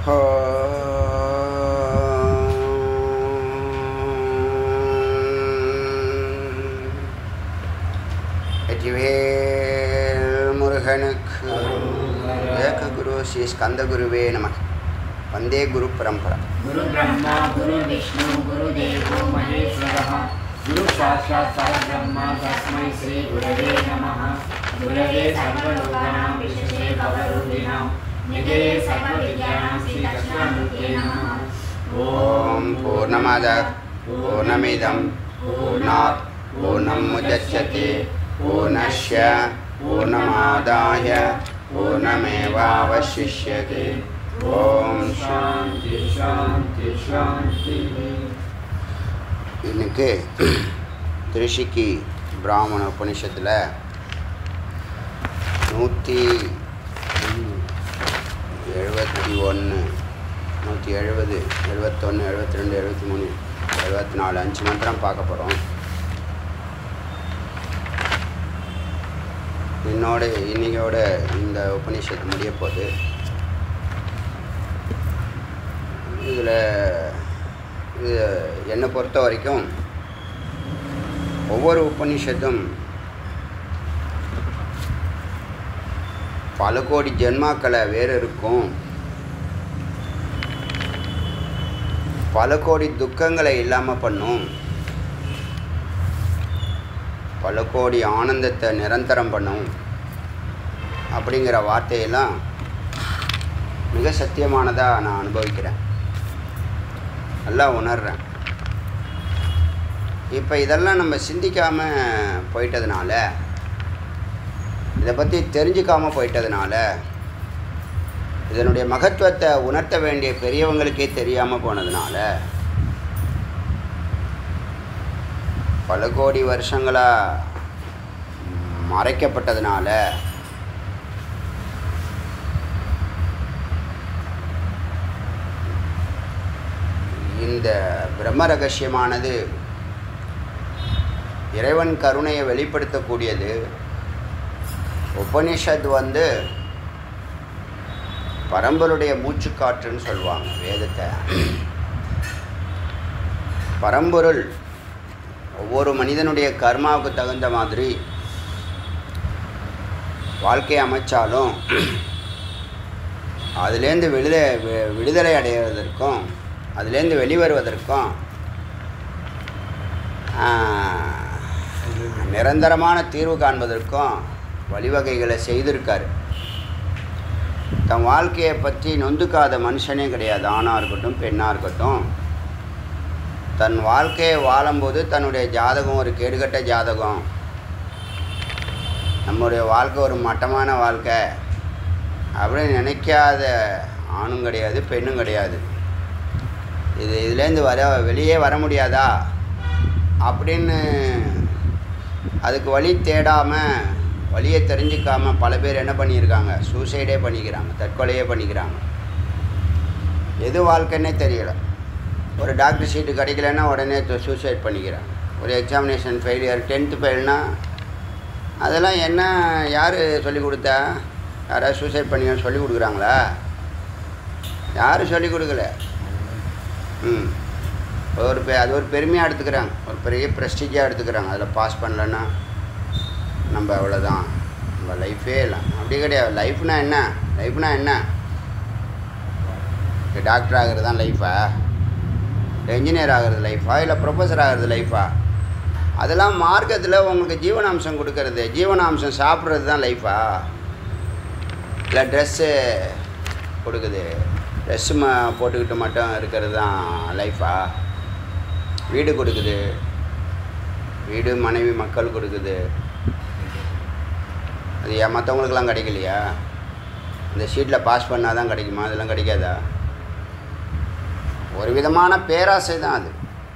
வெற்றிவேல் முருகனுக்கு ஏக குரு ஸ்ரீ ஸ்கந்த குருவே நம வந்தே குரு பரம்பரா गुरु ब्रह्मा गुरु विष्णु गुरुदेवो महेश्वरः गुरु साक्षात् परब्रह्म तस्मै श्री गुरवे नमः गुरवे सर्वलोकानां विशेषे भवरूपिणां निधे सर्वविद्यानां श्रीकृष्णामूर्ते नमः ॐ पूर्णमद पूर्णमिदं पूर्णात् पूर्णं मुदच्यते पूर्णस्य पूर्णमादाय पूर्णमेवावशिष्यते ॐ शान्ति शान्ति शान्तिः இன்னைக்கு திருஷிக்கு பிராமண உபனிஷத்தில் நூற்றி எழுபத்தி ஒன்று நூற்றி எழுபது எழுபத்தொன்று எழுபத்தி ரெண்டு எழுபத்தி மூணு எழுபத்தி நாலு அஞ்சு மந்திரம் பார்க்க போகிறோம் என்னோட இன்னைக்கோட இந்த உபநிஷத்து முடிய போகுது இதில் இது என்னை பொறுத்த வரைக்கும் ஒவ்வொரு உபநிஷத்தும் பல கோடி ஜென்மாக்களை வேறு இருக்கும் பல கோடி துக்கங்களை இல்லாமல் பண்ணும் பல கோடி ஆனந்தத்தை நிரந்தரம் பண்ணும் அப்படிங்கிற வார்த்தையெல்லாம் மிக சத்தியமானதாக நான் அனுபவிக்கிறேன் நல்லா உணர்றேன் இப்போ இதெல்லாம் நம்ம சிந்திக்காமல் போயிட்டதுனால இதை பற்றி தெரிஞ்சுக்காமல் போயிட்டதுனால இதனுடைய மகத்துவத்தை உணர்த்த வேண்டிய பெரியவங்களுக்கே தெரியாமல் போனதுனால பல கோடி வருஷங்களாக மறைக்கப்பட்டதுனால இந்த பிரம்ம ரகசியமானது இறைவன் கருணையை வெளிப்படுத்தக்கூடியது உபனிஷத் வந்து பரம்பருடைய மூச்சுக்காற்றுன்னு சொல்லுவாங்க வேதத்தை பரம்பொருள் ஒவ்வொரு மனிதனுடைய கர்மாவுக்கு தகுந்த மாதிரி வாழ்க்கையை அமைச்சாலும் அதுலேருந்து விடுதலை வி- விடுதலை அடைவதற்கும் அதுலேருந்து வெளிவருவதற்கும் ஆஹ், நிரந்தரமான தீர்வு காண்பதற்கும் வழிவகைகளை செய்திருக்காரு தன் வாழ்க்கையை பற்றி நொந்துக்காத மனுஷனே கிடையாது ஆணாக இருக்கட்டும் பெண்ணாக இருக்கட்டும் தன் வாழ்க்கையை வாழும்போது தன்னுடைய ஜாதகம் ஒரு கேடுகட்ட ஜாதகம் நம்முடைய வாழ்க்கை ஒரு மட்டமான வாழ்க்கை அப்படின்னு நினைக்காத ஆணும் கிடையாது பெண்ணும் கிடையாது இது இதுலேருந்து வர வெளியே வர முடியாதா அப்படின்னு அதுக்கு வழி தேடாமல் வழியை தெரிஞ்சுக்காம பல பேர் என்ன பண்ணியிருக்காங்க சூசைடே பண்ணிக்கிறாங்க தற்கொலையே பண்ணிக்கிறாங்க எது வாழ்க்கைன்னே தெரியல ஒரு டாக்டர் சீட்டு கிடைக்கலன்னா உடனே சூசைட் பண்ணிக்கிறாங்க ஒரு எக்ஸாமினேஷன் ஃபெயிலியர் டென்த்து ஃபெயில்னா அதெல்லாம் என்ன யார் சொல்லி கொடுத்தா யாராவது சூசைட் பண்ணி சொல்லி கொடுக்குறாங்களா யாரும் சொல்லி கொடுக்கல ம் ஒரு பெ அது ஒரு பெருமையாக எடுத்துக்கிறாங்க ஒரு பெரிய ப்ரெஸ்டீஜாக எடுத்துக்கிறாங்க அதில் பாஸ் பண்ணலன்னா நம்ம அவ்வளோதான் நம்ம லைஃபே இல்லை அப்படி கிடையாது லைஃப்னா என்ன லைஃப்னா என்ன டாக்டர் ஆகிறது தான் லைஃபா என்ஜினியர் ஆகிறது லைஃபா இல்லை ப்ரொஃபஸர் ஆகிறது லைஃபா அதெல்லாம் மார்க்கத்தில் உங்களுக்கு ஜீவனாம்சம் கொடுக்கறது ஜீவனாம்சம் சாப்பிட்றது தான் லைஃபா இல்லை ட்ரெஸ்ஸு கொடுக்குது ட்ரெஸ்ஸு ம போட்டுக்கிட்டு மட்டும் இருக்கிறது தான் லைஃபா வீடு கொடுக்குது வீடு மனைவி மக்கள் கொடுக்குது அது ஏன் மற்றவங்களுக்கெல்லாம் கிடைக்கலையா இந்த ஷீட்டில் பாஸ் பண்ணால் தான் கிடைக்குமா அதெல்லாம் கிடைக்காதா ஒரு விதமான பேராசை தான் அது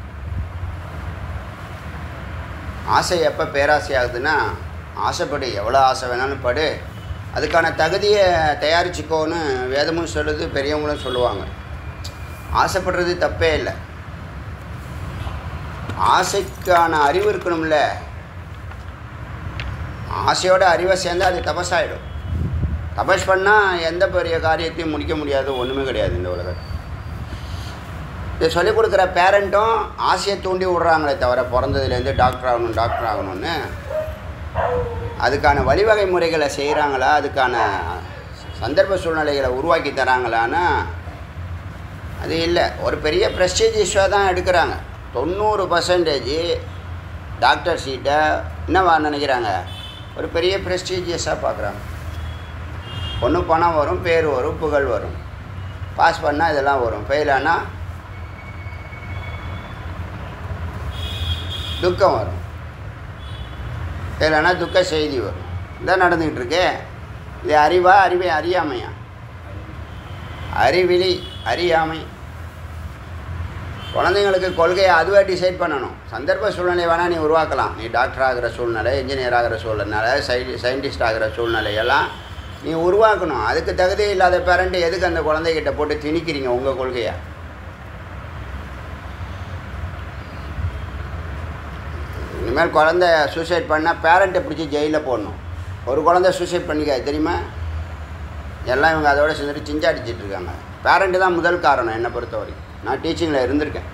ஆசை எப்போ பேராசை ஆகுதுன்னா ஆசைப்படு எவ்வளோ ஆசை வேணாலும் படு அதுக்கான தகுதியை தயாரிச்சுக்கோன்னு வேதமும் சொல்லுது பெரியவங்களும் சொல்லுவாங்க ஆசைப்படுறது தப்பே இல்லை ஆசைக்கான அறிவு இருக்கணும்ல ஆசையோட அறிவை சேர்ந்தா அது தபசாயிடும் தபஸ் பண்ணால் எந்த பெரிய காரியத்தையும் முடிக்க முடியாது ஒன்றுமே கிடையாது இந்த உலகத்தில் இதை சொல்லிக் கொடுக்குற பேரண்ட்டும் ஆசையை தூண்டி விடுறாங்களே தவிர பிறந்ததுலேருந்து டாக்டர் ஆகணும் டாக்டர் ஆகணும்னு அதுக்கான வழிவகை முறைகளை செய்கிறாங்களா அதுக்கான சந்தர்ப்ப சூழ்நிலைகளை உருவாக்கி தராங்களான்னா அது இல்லை ஒரு பெரிய ப்ரெஸ்டீஜ் இஷ்யூவாக தான் எடுக்கிறாங்க தொண்ணூறு பர்சன்டேஜ் டாக்டர் சீட்டை என்னவா நினைக்கிறாங்க ஒரு பெரிய ப்ரெஸ்டீஜியஸாக பார்க்குறாங்க ஒன்று பணம் வரும் பேர் வரும் புகழ் வரும் பாஸ் பண்ணால் இதெல்லாம் வரும் ஃபெயில் ஆனால் துக்கம் வரும் இல்லைன்னா துக்க செய்தி வரும் இதான் நடந்துக்கிட்டு இருக்கு இது அறிவா அறிவை அறியாமையா அறிவிலி அறியாமை குழந்தைங்களுக்கு கொள்கையை அதுவே டிசைட் பண்ணணும் சந்தர்ப்ப சூழ்நிலை வேணால் நீ உருவாக்கலாம் நீ டாக்டர் ஆகிற சூழ்நிலை இன்ஜினியர் ஆகிற சூழ்நிலை சைடி சயின்டிஸ்ட் ஆகிற சூழ்நிலையெல்லாம் நீ உருவாக்கணும் அதுக்கு தகுதி இல்லாத பேரண்ட்டு எதுக்கு அந்த குழந்தைகிட்ட போட்டு திணிக்கிறீங்க உங்கள் கொள்கையை இனிமேல் குழந்தை சூசைட் பண்ணால் பேரண்ட்டை பிடிச்சி ஜெயிலில் போடணும் ஒரு குழந்தை சூசைட் பண்ணிக்காது தெரியுமா எல்லாம் இவங்க அதோட சேர்ந்துட்டு சிஞ்சாடிச்சிட்டு இருக்காங்க பேரண்ட்டு தான் முதல் காரணம் என்னை பொறுத்த வரைக்கும் நான் டீச்சிங்கில் இருந்திருக்கேன்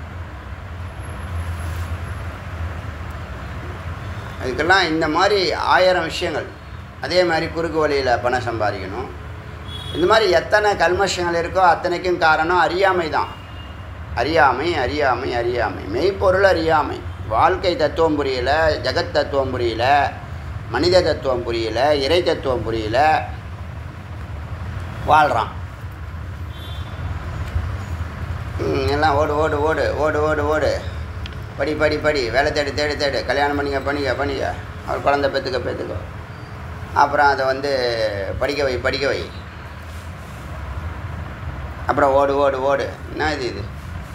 அதுக்கெல்லாம் இந்த மாதிரி ஆயிரம் விஷயங்கள் அதே மாதிரி குறுக்கு வழியில் பணம் சம்பாதிக்கணும் இந்த மாதிரி எத்தனை கல்மஷங்கள் இருக்கோ அத்தனைக்கும் காரணம் அறியாமை தான் அறியாமை அறியாமை அறியாமை மெய்ப்பொருள் அறியாமை வாழ்க்கை தத்துவம் புரியல ஜெகத் தத்துவம் புரியல மனித தத்துவம் புரியல இறை தத்துவம் புரியல வாழ்கிறான் ம், எல்லாம் ஓடு ஓடு ஓடு ஓடு ஓடு ஓடு படி படி படி வேலை தேடி தேடி தேடு கல்யாணம் பண்ணிக்க பண்ணிக்க பண்ணிக்க அவர் குழந்தை பெற்றுக்க பெற்றுக்க அப்புறம் அதை வந்து படிக்க வை படிக்க வை அப்புறம் ஓடு ஓடு ஓடு என்ன இது இது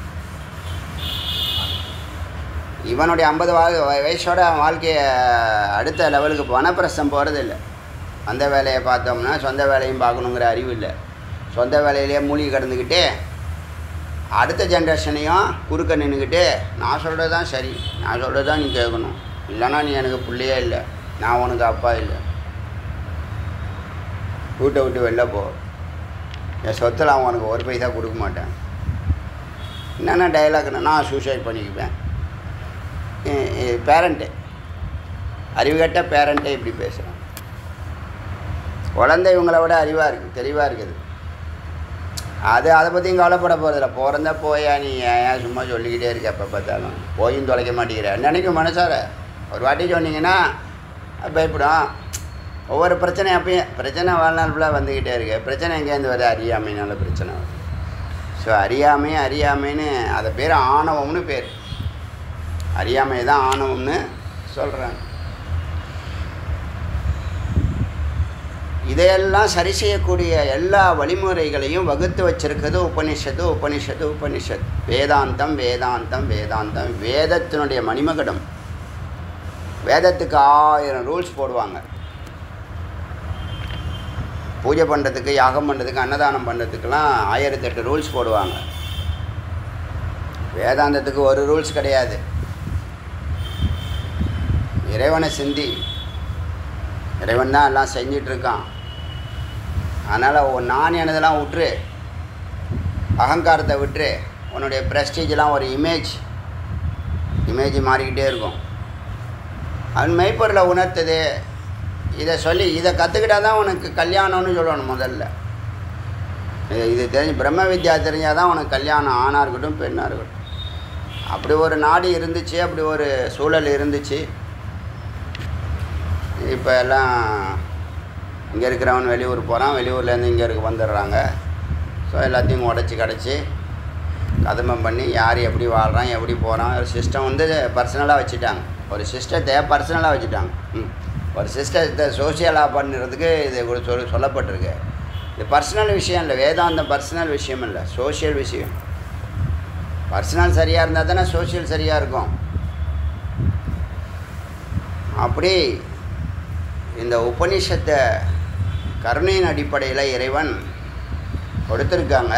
இவனுடைய ஐம்பது வா வயசோட அவன் வாழ்க்கையை அடுத்த லெவலுக்கு வனப்பிரஸ்தம் போகிறது இல்லை அந்த வேலையை பார்த்தோம்னா சொந்த வேலையும் பார்க்கணுங்கிற அறிவு இல்லை சொந்த வேலையிலேயே மூழ்கி கிடந்துக்கிட்டு அடுத்த ஜென்ரேஷனையும் குறுக்க நின்றுக்கிட்டு நான் சொல்கிறது தான் சரி நான் சொல்கிறது தான் நீ கேட்கணும் இல்லைன்னா நீ எனக்கு பிள்ளையே இல்லை நான் உனக்கு அப்பா இல்லை வீட்டை விட்டு வெளில போ என் சொத்தில் அவன் உனக்கு ஒரு பைசா கொடுக்க மாட்டேன் என்னென்ன டைலாக்னா நான் சூசைட் பண்ணிக்குவேன் பேரண்ட்டு அறிவுகட்ட பேரண்ட்டே இப்படி பேசுகிறான் குழந்தை இவங்கள விட அறிவாக இருக்குது தெளிவாக இருக்குது அது அதை பற்றியும் கவலைப்பட போகிறதில்ல பிறந்தா போயா நீ ஏன் ஏன் சும்மா சொல்லிக்கிட்டே இருக்க எப்போ பார்த்தாலும் போயும் தொலைக்க மாட்டேங்கிற நினைக்கும் மனசார ஒரு வாட்டி சொன்னீங்கன்னா அது பயப்படும் ஒவ்வொரு பிரச்சனை அப்பயும் பிரச்சனை வாழ்நாள் ஃபுல்லாக வந்துக்கிட்டே இருக்கு பிரச்சனை எங்கேருந்து வருது அறியாமைனால பிரச்சனை வருது ஸோ அறியாமை அறியாமைன்னு அதை பேர் ஆணவம்னு பேர் அறியாமை தான் ஆணவம்னு சொல்கிறாங்க இதையெல்லாம் சரி செய்யக்கூடிய எல்லா வழிமுறைகளையும் வகுத்து வச்சிருக்கிறது உபனிஷத்து உபனிஷத்து உபனிஷத் வேதாந்தம் வேதாந்தம் வேதாந்தம் வேதத்தினுடைய மணிமகடம் வேதத்துக்கு ஆயிரம் ரூல்ஸ் போடுவாங்க பூஜை பண்ணுறதுக்கு யாகம் பண்ணுறதுக்கு அன்னதானம் பண்ணுறதுக்கெல்லாம் ஆயிரத்தெட்டு ரூல்ஸ் போடுவாங்க வேதாந்தத்துக்கு ஒரு ரூல்ஸ் கிடையாது இறைவனை சிந்தி இறைவன் தான் எல்லாம் செஞ்சிட்ருக்கான் அதனால் நான் எனதெல்லாம் விட்டுரு அகங்காரத்தை விட்டுரு உன்னுடைய ப்ரெஸ்டீஜெலாம் ஒரு இமேஜ் இமேஜ் மாறிக்கிட்டே இருக்கும் அவன் மெய்ப்பொருளை உணர்த்துது இதை சொல்லி இதை கற்றுக்கிட்டா தான் உனக்கு கல்யாணம்னு சொல்லணும் முதல்ல இது- இது தெரிஞ்சு பிரம்ம வித்யா தெரிஞ்சால் தான் உனக்கு கல்யாணம் ஆணாக இருக்கட்டும் பெண்ணாக இருக்கட்டும் அப்படி ஒரு நாடு இருந்துச்சு அப்படி ஒரு சூழல் இருந்துச்சு இப்போ எல்லாம் இங்கே இருக்கிறவன் வெளியூர் போகிறான் வெளியூர்லேருந்து இங்கே இருக்க வந்துடுறாங்க ஸோ எல்லாத்தையும் உடச்சி கடைச்சி கதம்பம் பண்ணி யார் எப்படி வாழ்கிறான் எப்படி போகிறான் ஒரு சிஸ்டம் வந்து பர்சனலாக வச்சுட்டாங்க ஒரு சிஸ்டத்தை பர்சனலாக வச்சுட்டாங்க ம் ஒரு சிஸ்டத்தை சோசியலாக பண்ணுறதுக்கு இது கூட சொல் சொல்லப்பட்டிருக்கு இது பர்சனல் விஷயம் இல்லை வேதாந்தம் பர்சனல் விஷயம் இல்லை சோஷியல் விஷயம் பர்சனல் சரியாக இருந்தால் தானே சோஷியல் சரியாக இருக்கும் அப்படி இந்த உபனிஷத்தை கருணையின் அடிப்படையில் இறைவன் கொடுத்துருக்காங்க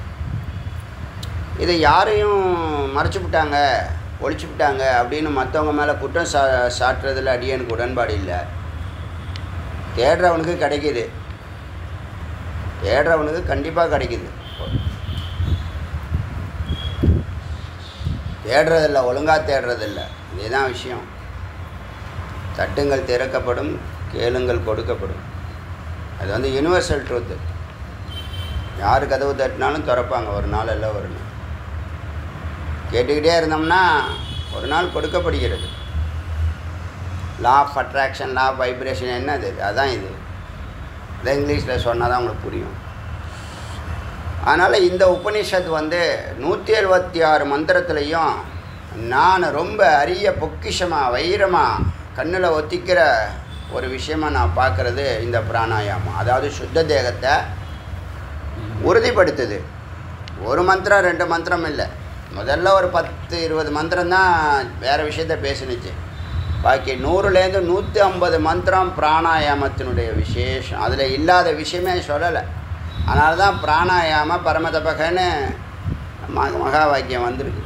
இதை யாரையும் மறைச்சு விட்டாங்க ஒழிச்சு விட்டாங்க அப்படின்னு மற்றவங்க மேலே குற்றம் சா சாட்டுறதுல அடியனுக்கு உடன்பாடு இல்லை தேடுறவனுக்கு கிடைக்கிது தேடுறவனுக்கு கண்டிப்பாக கிடைக்குது தேடுறதில்ல ஒழுங்காக தேடுறதில்ல இதுதான் விஷயம் தட்டுங்கள் திறக்கப்படும் கேளுங்கள் கொடுக்கப்படும் அது வந்து யுனிவர்சல் ட்ரூத்து யார் கதவு தட்டினாலும் திறப்பாங்க ஒரு நாள் இல்லை ஒரு நாள் கேட்டுக்கிட்டே இருந்தோம்னா ஒரு நாள் கொடுக்கப்படுகிறது law of attraction law of vibration என்னது அதான் இது இதை இங்கிலீஷில் சொன்னால் தான் உங்களுக்கு புரியும் அதனால் இந்த உபனிஷத் வந்து நூற்றி எழுபத்தி ஆறு மந்திரத்துலேயும் நான் ரொம்ப அரிய பொக்கிஷமாக வைரமாக கண்ணில் ஒத்திக்கிற ஒரு விஷயமா நான் பார்க்குறது இந்த பிராணாயாமம் அதாவது சுத்த தேகத்தை உறுதிப்படுத்துது ஒரு மந்திரம் ரெண்டு மந்திரம் இல்லை முதல்ல ஒரு பத்து இருபது மந்திரம் தான் வேறு விஷயத்த பேசினுச்சு பாக்கி நூறுலேருந்து நூற்றி ஐம்பது மந்திரம் பிராணாயாமத்தினுடைய விசேஷம் அதில் இல்லாத விஷயமே சொல்லலை அதனால தான் பிராணாயாம பரமதபகன்னு மக மகா வாக்கியம் வந்திருக்கு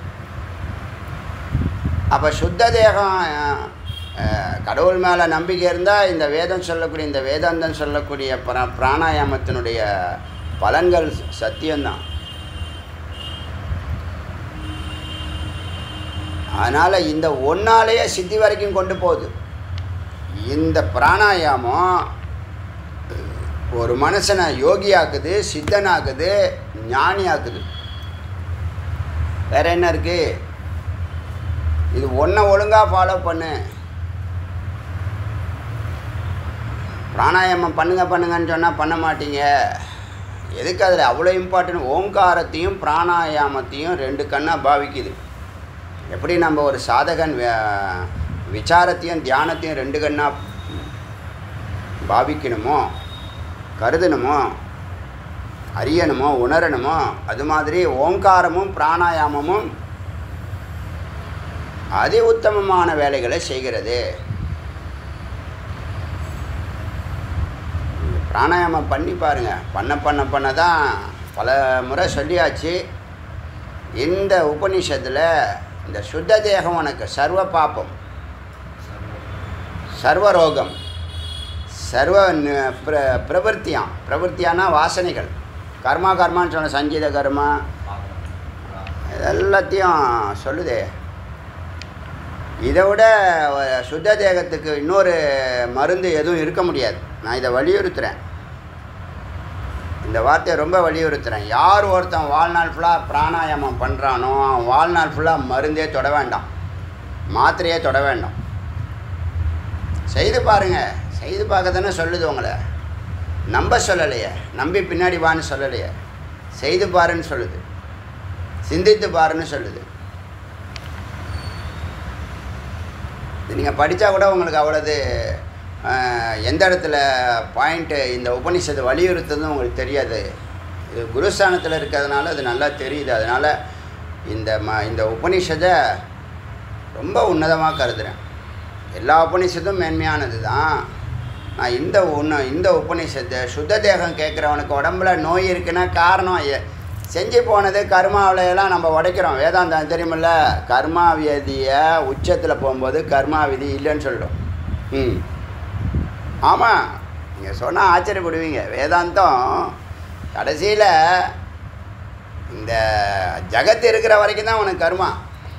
அப்போ சுத்த தேகம் அஹ், கடவுள் மேலே நம்பிக்கை இருந்தால் இந்த வேதம் சொல்லக்கூடிய இந்த வேதாந்தம் சொல்லக்கூடிய பிர பிராணாயாமத்தினுடைய பலன்கள் சத்தியம்தான் அதனால் இந்த ஒன்னாலேயே சித்தி வரைக்கும் கொண்டு போகுது இந்த பிராணாயாமம் ஒரு மனுஷனை யோகியாக்குது சித்தனாக்குது ஞானியாக்குது வேற என்ன இருக்கு இது ஒன்றை ஒழுங்காக ஃபாலோ பண்ணு பிராணாயாமம் பண்ணுங்க பண்ணுங்கன்னு சொன்னால் பண்ண மாட்டீங்க எதுக்கு அதில் அவ்வளோ இம்பார்ட்டன்ட் ஓங்காரத்தையும் பிராணாயாமத்தையும் ரெண்டு கண்ணாக பாவிக்குது எப்படி நம்ம ஒரு சாதகன் வே- விசாரத்தையும் தியானத்தையும் ரெண்டு கண்ணாக பாவிக்கணுமோ கருதணுமோ அறியணுமோ உணரணுமோ அது மாதிரி ஓங்காரமும் பிராணாயாமமும் அதி உத்தமமான வேலைகளை செய்கிறது இந்த பிராணாயாமம் பண்ணி பாருங்க பண்ண பண்ண பண்ண தான் பல முறை சொல்லியாச்சு இந்த உபநிஷத்தில் இந்த சுத்த தேகம் உனக்கு சர்வ பாப்பம் சர்வரோகம் சர்வ ந- பிர பிரவருத்தியாம் பிரவருத்தியானா வாசனைகள் கர்மா கர்மான்னு சொன்ன சங்கீத கர்மா எல்லாத்தையும் சொல்லுதே இதை விட அஹ், சுத்த தேகத்துக்கு இன்னொரு மருந்து எதுவும் இருக்க முடியாது நான் இதை வலியுறுத்துகிறேன் இந்த வார்த்தையை ரொம்ப வலியுறுத்துகிறேன் யார் ஒருத்தன் வாழ்நாள் ஃபுல்லாக பிராணாயாமம் பண்ணுறானோ அவன் வாழ்நாள் ஃபுல்லாக மருந்தே தொட வேண்டாம் மாத்திரையே தொட வேண்டாம் செய்து பாருங்க செய்து பார்க்க தானே சொல்லுது உங்களை நம்ப சொல்லலையே நம்பி பின்னாடி வான்னு சொல்லலையே செய்து பாருன்னு சொல்லுது சிந்தித்து பாருன்னு சொல்லுது இது நீங்கள் படித்தா கூட உங்களுக்கு அவ்வளவு அஹ், எந்த இடத்துல பாயிண்ட்டு இந்த உபநிஷத்தை வலியுறுத்துறதும் உங்களுக்கு தெரியாது இது குருஸ்தானத்தில் இருக்கிறதுனால அது நல்லா தெரியுது அதனால் இந்த ம இந்த உபநிஷத்தை ரொம்ப உன்னதமாக கருதுகிறேன் எல்லா உபநிஷத்தும் மேன்மையானது தான் நான் இந்த உன்ன இந்த உபநிஷத்தை சுத்த தேகம் கேட்குறவனுக்கு உடம்புல நோய் இருக்குன்னா காரணம் எ- செஞ்சு போனது கர்மாவிலையெல்லாம் நம்ம உடைக்கிறோம் வேதாந்தம் தெரியுமில்ல கர்மா விதியை உச்சத்தில் போகும்போது கர்மா விதி இல்லைன்னு சொல்லிடும் ம் ஆமாம் நீங்கள் சொன்னால் ஆச்சரியப்படுவீங்க வேதாந்தம் கடைசியில் இந்த ஜகத் இருக்கிற வரைக்கும் தான் உனக்கு கர்மா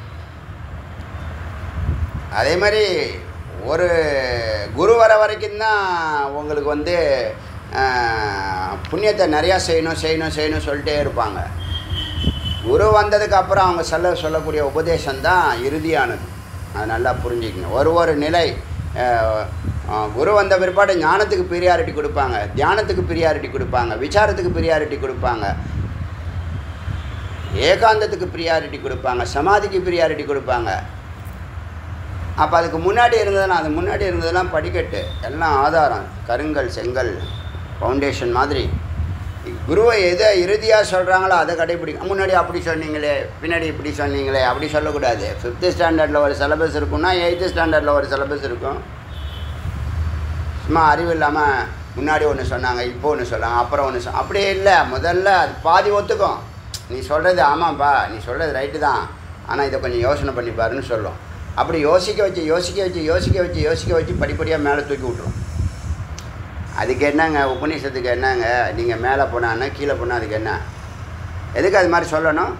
அதே மாதிரி ஒரு குரு வர வரைக்கும் தான் உங்களுக்கு வந்து ஆஹ், புண்ணியத்தை நிறையா செய்யணும் செய்யணும் செய்யணும் சொல்லிட்டே இருப்பாங்க குரு வந்ததுக்கு அப்புறம் அவங்க சொல்ல சொல்லக்கூடிய உபதேசம் தான் இறுதியானது அது நல்லா புரிஞ்சுக்கணும் ஒரு ஒரு நிலை ஆஹ், ஆஹ், குரு வந்த பிற்பாடு ஞானத்துக்கு ப்ரியாரிட்டி கொடுப்பாங்க தியானத்துக்கு ப்ரியாரிட்டி கொடுப்பாங்க விசாரத்துக்கு ப்ரியாரிட்டி கொடுப்பாங்க ஏகாந்தத்துக்கு ப்ரியாரிட்டி கொடுப்பாங்க சமாதிக்கு ப்ரியாரிட்டி கொடுப்பாங்க அப்போ அதுக்கு முன்னாடி இருந்ததுன்னா அது முன்னாடி இருந்ததெல்லாம் படிக்கட்டு எல்லாம் ஆதாரம் கருங்கல் செங்கல் ஃபவுண்டேஷன் மாதிரி குருவை எதை இறுதியாக சொல்கிறாங்களோ அதை கடைபிடிக்கும் முன்னாடி அப்படி சொன்னீங்களே பின்னாடி இப்படி சொன்னீங்களே அப்படி சொல்லக்கூடாது ஃபிஃப்த்து ஸ்டாண்டர்டில் ஒரு சிலபஸ் இருக்கும்னா எயித்து ஸ்டாண்டர்டில் ஒரு சிலபஸ் இருக்கும் சும்மா அறிவு இல்லாமல் முன்னாடி ஒன்று சொன்னாங்க இப்போ ஒன்று சொன்னாங்க அப்புறம் ஒன்று சொ அப்படியே இல்லை முதல்ல அது பாதி ஒத்துக்கும் நீ சொல்கிறது ஆமாப்பா நீ சொல்கிறது ரைட்டு தான் ஆனால் இதை கொஞ்சம் யோசனை பண்ணி பாருன்னு சொல்லும் அப்படி யோசிக்க வச்சு யோசிக்க வச்சு யோசிக்க வச்சு யோசிக்க வச்சு படிப்படியாக மேலே தூக்கி விட்ரும் அதுக்கு என்னங்க உபநிஷத்துக்கு என்னங்க நீங்கள் மேலே போனான்னா கீழே போனால் அதுக்கு என்ன எதுக்கு அது மாதிரி சொல்லணும்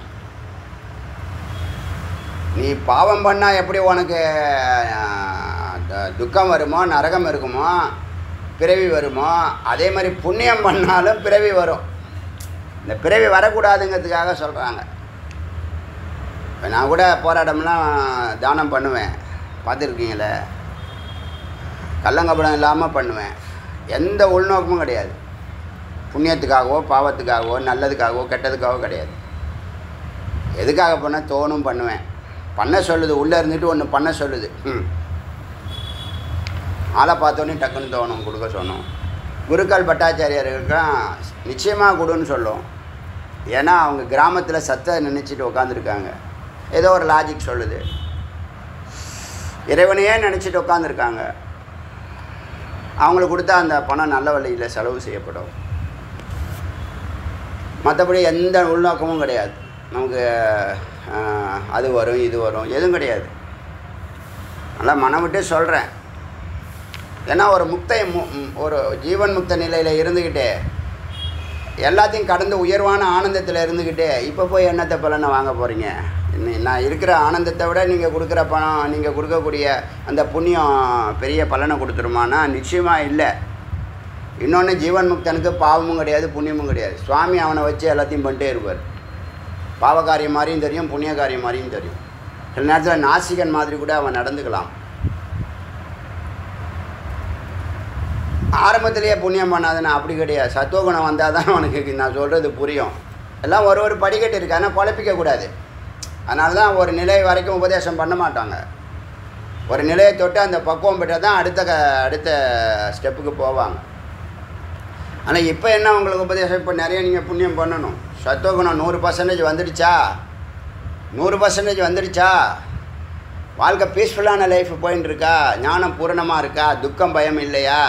நீ பாவம் பண்ணால் எப்படி உனக்கு ஆஹ், த- துக்கம் வருமோ நரகம் இருக்குமோ பிறவி வருமோ அதே மாதிரி புண்ணியம் பண்ணாலும் பிறவி வரும் இந்த பிறவி வரக்கூடாதுங்கிறதுக்காக சொல்கிறாங்க இப்போ நான் கூட போராட்டம்லாம் தானம் பண்ணுவேன் பார்த்துருக்கீங்களே கள்ளங்கபடம் இல்லாமல் பண்ணுவேன் எந்த உள்நோக்கமும் கிடையாது புண்ணியத்துக்காகவோ பாவத்துக்காகவோ நல்லதுக்காகவோ கெட்டதுக்காகவோ கிடையாது எதுக்காக பண்ண தோணும் பண்ணுவேன் பண்ண சொல்லுது உள்ளே இருந்துட்டு ஒன்று பண்ண சொல்லுது ம் ஆளை பார்த்தோன்னே டக்குன்னு தோணும் கொடுக்க சொன்னோம் குருக்கள் பட்டாச்சாரியர்களுக்கும் நிச்சயமாக கொடுன்னு சொல்லும் ஏன்னா அவங்க கிராமத்தில் சத்தை நினச்சிட்டு உட்காந்துருக்காங்க ஏதோ ஒரு லாஜிக் சொல்லுது இறைவனையே நினச்சிட்டு உட்காந்துருக்காங்க அவங்களுக்கு கொடுத்தா அந்த பணம் நல்ல வழியில் செலவு செய்யப்படும் மற்றபடி எந்த உள்நோக்கமும் கிடையாது நமக்கு ஆஹ், அது வரும் இது வரும் எதுவும் கிடையாது நல்லா மனம் விட்டு சொல்கிறேன் ஏன்னா ஒரு முக்தை மு- ம், ஒரு ஜீவன் முக்த நிலையில் இருந்துக்கிட்டே எல்லாத்தையும் கடந்து உயர்வான ஆனந்தத்தில் இருந்துக்கிட்டே இப்போ போய் என்னத்தை பலனை வாங்க போகிறீங்க நான் இருக்கிற ஆனந்தத்தை விட நீங்கள் கொடுக்குற பணம் நீங்கள் கொடுக்கக்கூடிய அந்த புண்ணியம் பெரிய பலனை கொடுத்துருமானா நிச்சயமாக இல்லை இன்னொன்று ஜீவன் முக்தனுக்கு பாவமும் கிடையாது புண்ணியமும் கிடையாது சுவாமி அவனை வச்சு எல்லாத்தையும் பண்ணிட்டே இருப்பார் பாவகாரியம் மாதிரியும் தெரியும் புண்ணிய காரியம் மாதிரியும் தெரியும் சில நேரத்தில் நாசிகன் மாதிரி கூட அவன் நடந்துக்கலாம் ஆரம்பத்திலேயே புண்ணியம் பண்ணாதுன்னா அப்படி கிடையாது சத்துவகுணம் வந்தால் தான் அவனுக்கு நான் சொல்கிறது புரியும் எல்லாம் ஒரு ஒரு படிக்கட்டு இருக்கு ஆனால் குழப்பிக்க கூடாது அதனால தான் ஒரு நிலை வரைக்கும் உபதேசம் பண்ண மாட்டாங்க ஒரு நிலையை தொட்டு அந்த பக்குவம் பெற்றால் தான் அடுத்த க அடுத்த ஸ்டெப்புக்கு போவாங்க ஆனால் இப்போ என்ன உங்களுக்கு உபதேசம் இப்போ நிறைய நீங்கள் புண்ணியம் பண்ணணும் சத்துவகுணம் நூறு பர்சன்டேஜ் வந்துடுச்சா நூறு பர்சன்டேஜ் வந்துடுச்சா வாழ்க்கை பீஸ்ஃபுல்லான லைஃப் போயின்னு இருக்கா ஞானம் பூரணமாக இருக்கா துக்கம் பயம் இல்லையா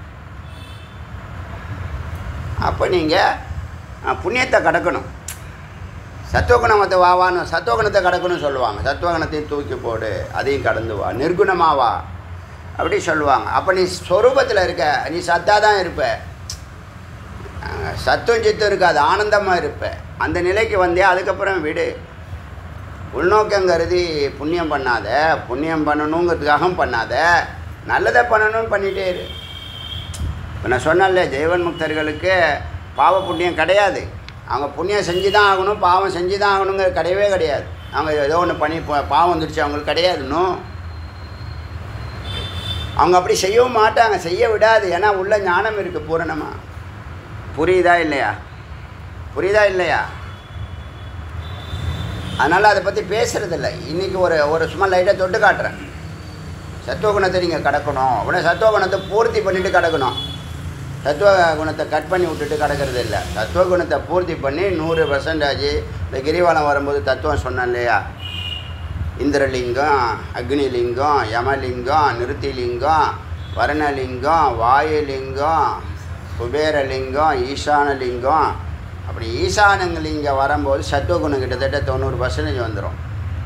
அப்போ நீங்கள் புண்ணியத்தை கடக்கணும் சத்துவகுணமத்தை வாவான்னு சத்துவகுணத்தை கடக்கணும்னு சொல்லுவாங்க சத்துவகுணத்தையும் தூக்கி போடு அதையும் கடந்து வா நிர்குணமாக வா அப்படி சொல்லுவாங்க அப்போ நீ ஸ்வரூபத்தில் இருக்க நீ சத்தாக தான் இருப்ப அஹ் சத்துவம் சித்தம் இருக்காது ஆனந்தமாக இருப்ப அந்த நிலைக்கு வந்தே அதுக்கப்புறம் விடு உள்நோக்கம் கருதி புண்ணியம் பண்ணாத புண்ணியம் பண்ணணுங்கிறதுக்காக பண்ணாத நல்லதை பண்ணணும்னு பண்ணிகிட்டே இரு இப்போ நான் சொன்னேன்ல ஜெய்வன் முக்தர்களுக்கு பாவ புண்ணியம் கிடையாது அவங்க புண்ணியம் செஞ்சு தான் ஆகணும் பாவம் செஞ்சு தான் ஆகணுங்கிற கிடையவே கிடையாது அவங்க ஏதோ ஒன்று பண்ணி பா- பாவம் வந்துடுச்சு அவங்களுக்கு கிடையாது இன்னும் அவங்க அப்படி செய்யவும் மாட்டாங்க செய்ய விடாது ஏன்னா உள்ள ஞானம் இருக்குது பூரணமாக புரியுதா இல்லையா புரியுதா இல்லையா அதனால் அதை பற்றி பேசுகிறதில்ல இன்றைக்கி ஒரு ஒரு சும்மா லைட்டாக தொட்டு காட்டுறேன் சத்துவகுணத்தை நீங்கள் கடக்கணும் உடனே சத்துவகுணத்தை பூர்த்தி பண்ணிவிட்டு கடக்கணும் சத்துவ குணத்தை கட் பண்ணி விட்டுட்டு கிடக்கிறது இல்லை சத்துவ குணத்தை பூர்த்தி பண்ணி நூறு பர்சன்டேஜ் இந்த கிரிவலம் வரும்போது தத்துவம் சொன்னேன் இல்லையா இந்திரலிங்கம் அக்னிலிங்கம் யமலிங்கம் நிருத்திலிங்கம் வர்ணலிங்கம் வாயுலிங்கம் குபேரலிங்கம் ஈசானலிங்கம் அப்படி ஈசானலிங்கம் வரும்போது சத்துவகுணம் கிட்டத்தட்ட தொண்ணூறு பர்சன்டேஜ் வந்துடும்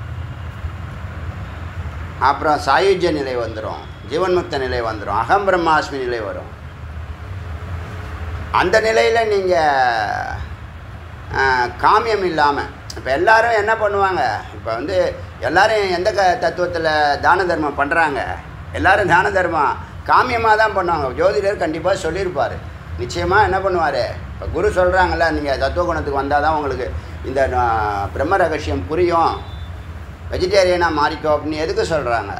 அப்புறம் சாயுஜ்ய நிலை வந்துடும் ஜீவன்முக்த நிலை வந்துடும் அகம் பிரம்மாஸ்மி நிலை வரும் அந்த நிலையில் நீங்கள் காமியம் இல்லாமல் இப்போ எல்லாரும் என்ன பண்ணுவாங்க இப்போ வந்து எல்லாரும் எந்த க தத்துவத்தில் தான தர்மம் பண்ணுறாங்க எல்லாரும் தான தர்மம் காமியமாக தான் பண்ணுவாங்க ஜோதிடர் கண்டிப்பாக சொல்லியிருப்பார் நிச்சயமாக என்ன பண்ணுவார் இப்போ குரு சொல்கிறாங்கல்ல நீங்கள் தத்துவ குணத்துக்கு வந்தால் தான் உங்களுக்கு இந்த ஆஹ், பிரம்ம ரகசியம் புரியும் வெஜிடேரியனாக மாறிக்கோ அப்படின்னு எதுக்கு சொல்கிறாங்க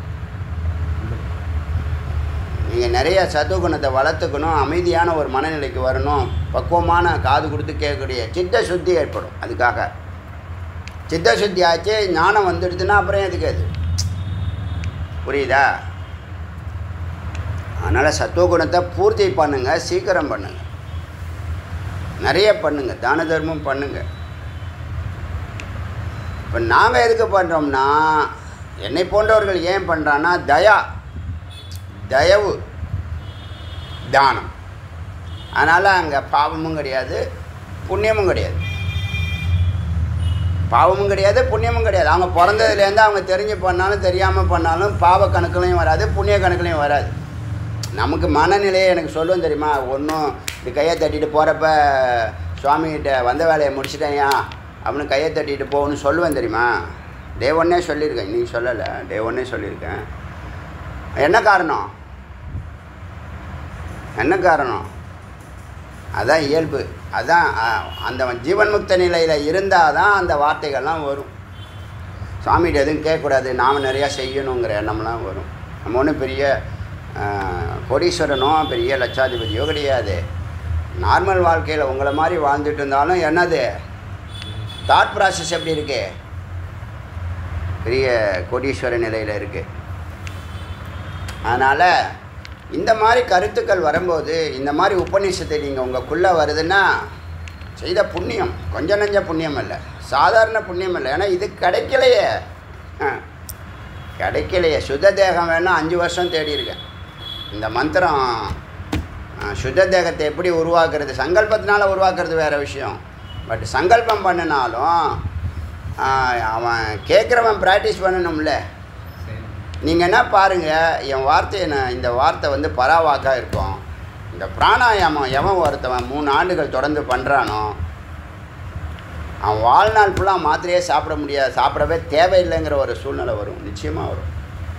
நீங்கள் நிறைய சத்துவகுணத்தை வளர்த்துக்கணும் அமைதியான ஒரு மனநிலைக்கு வரணும் பக்குவமான காது கொடுத்து கேட்கக்கூடிய சித்த சுத்தி ஏற்படும் அதுக்காக சித்த சுத்தி ஆச்சு ஞானம் வந்துடுதுன்னா அப்புறம் எதுக்கு அது புரியுதா அதனால் சத்துவகுணத்தை பூர்த்தி பண்ணுங்க சீக்கிரம் பண்ணுங்க நிறைய பண்ணுங்க தான தர்மம் பண்ணுங்க இப்போ நாங்கள் எதுக்கு பண்ணுறோம்னா என்னை போன்றவர்கள் ஏன் பண்ணுறான்னா தயா தயவு தானம் அதனால் அங்கே பாவமும் கிடையாது புண்ணியமும் கிடையாது பாவமும் கிடையாது புண்ணியமும் கிடையாது அவங்க பிறந்ததுலேருந்து அவங்க தெரிஞ்சு பண்ணாலும் தெரியாமல் பண்ணாலும் பாவ கணக்குலையும் வராது புண்ணிய கணக்குலையும் வராது நமக்கு மனநிலையை எனக்கு சொல்லும் தெரியுமா ஒன்றும் இப்படி கையை தட்டிட்டு போகிறப்ப சுவாமிகிட்ட வந்த வேலையை முடிச்சிட்டேயா அப்படின்னு கையை தட்டிட்டு போகணும்னு சொல்லுவேன் தெரியுமா டே ஒன்னே சொல்லியிருக்கேன் இன்னைக்கு சொல்லலை டே ஒன்னே சொல்லியிருக்கேன் என்ன காரணம் என்ன காரணம் அதான் இயல்பு அதான் அ- அந்த ஜீவன் முக்த நிலையில் இருந்தால் தான் அந்த வார்த்தைகள்லாம் வரும் சாமிகிட்ட எதுவும் கேட்கக்கூடாது நாம் நிறையா செய்யணுங்கிற எண்ணம்லாம் வரும் நம்ம ஒன்றும் பெரிய ஆ, கோடீஸ்வரனோ பெரிய லட்சாதிபதியோ கிடையாது நார்மல் வாழ்க்கையில் உங்களை மாதிரி வாழ்ந்துட்டு இருந்தாலும் என்னது தாட் ப்ராசஸ் எப்படி இருக்கு பெரிய கோடீஸ்வர நிலையில் இருக்குது அதனால் இந்த மாதிரி கருத்துக்கள் வரும்போது இந்த மாதிரி உபநிஷத்தை நீங்கள் உங்களுக்குள்ளே வருதுன்னா செய்த புண்ணியம் கொஞ்சம் நஞ்ச புண்ணியம் இல்லை சாதாரண புண்ணியம் இல்லை ஏன்னா இது கிடைக்கலையே ஆ. கிடைக்கலையே சுத்த தேகம் வேணும் அஞ்சு வருஷம் தேடி இருக்கேன் இந்த மந்திரம் ஆ, சுத்த தேகத்தை எப்படி உருவாக்குறது சங்கல்பத்தினால உருவாக்குறது வேறு விஷயம் பட் சங்கல்பம் பண்ணினாலும் ஆ, அவன் கேட்குறவன் ப்ராக்டிஸ் பண்ணணும்ல சரி நீங்கள் என்ன பாருங்கள் என் வார்த்தையை நான் இந்த வார்த்தை வந்து பராவாக்காக இருக்கும் இந்த பிராணாயாமம் எவன் ஒருத்தவன் மூணு ஆண்டுகள் தொடர்ந்து பண்ணுறானோ அவன் வாழ்நாள் ஃபுல்லாக மாத்திரையே சாப்பிட முடியாது சாப்பிடவே தேவையில்லைங்கிற ஒரு சூழ்நிலை வரும் நிச்சயமாக வரும்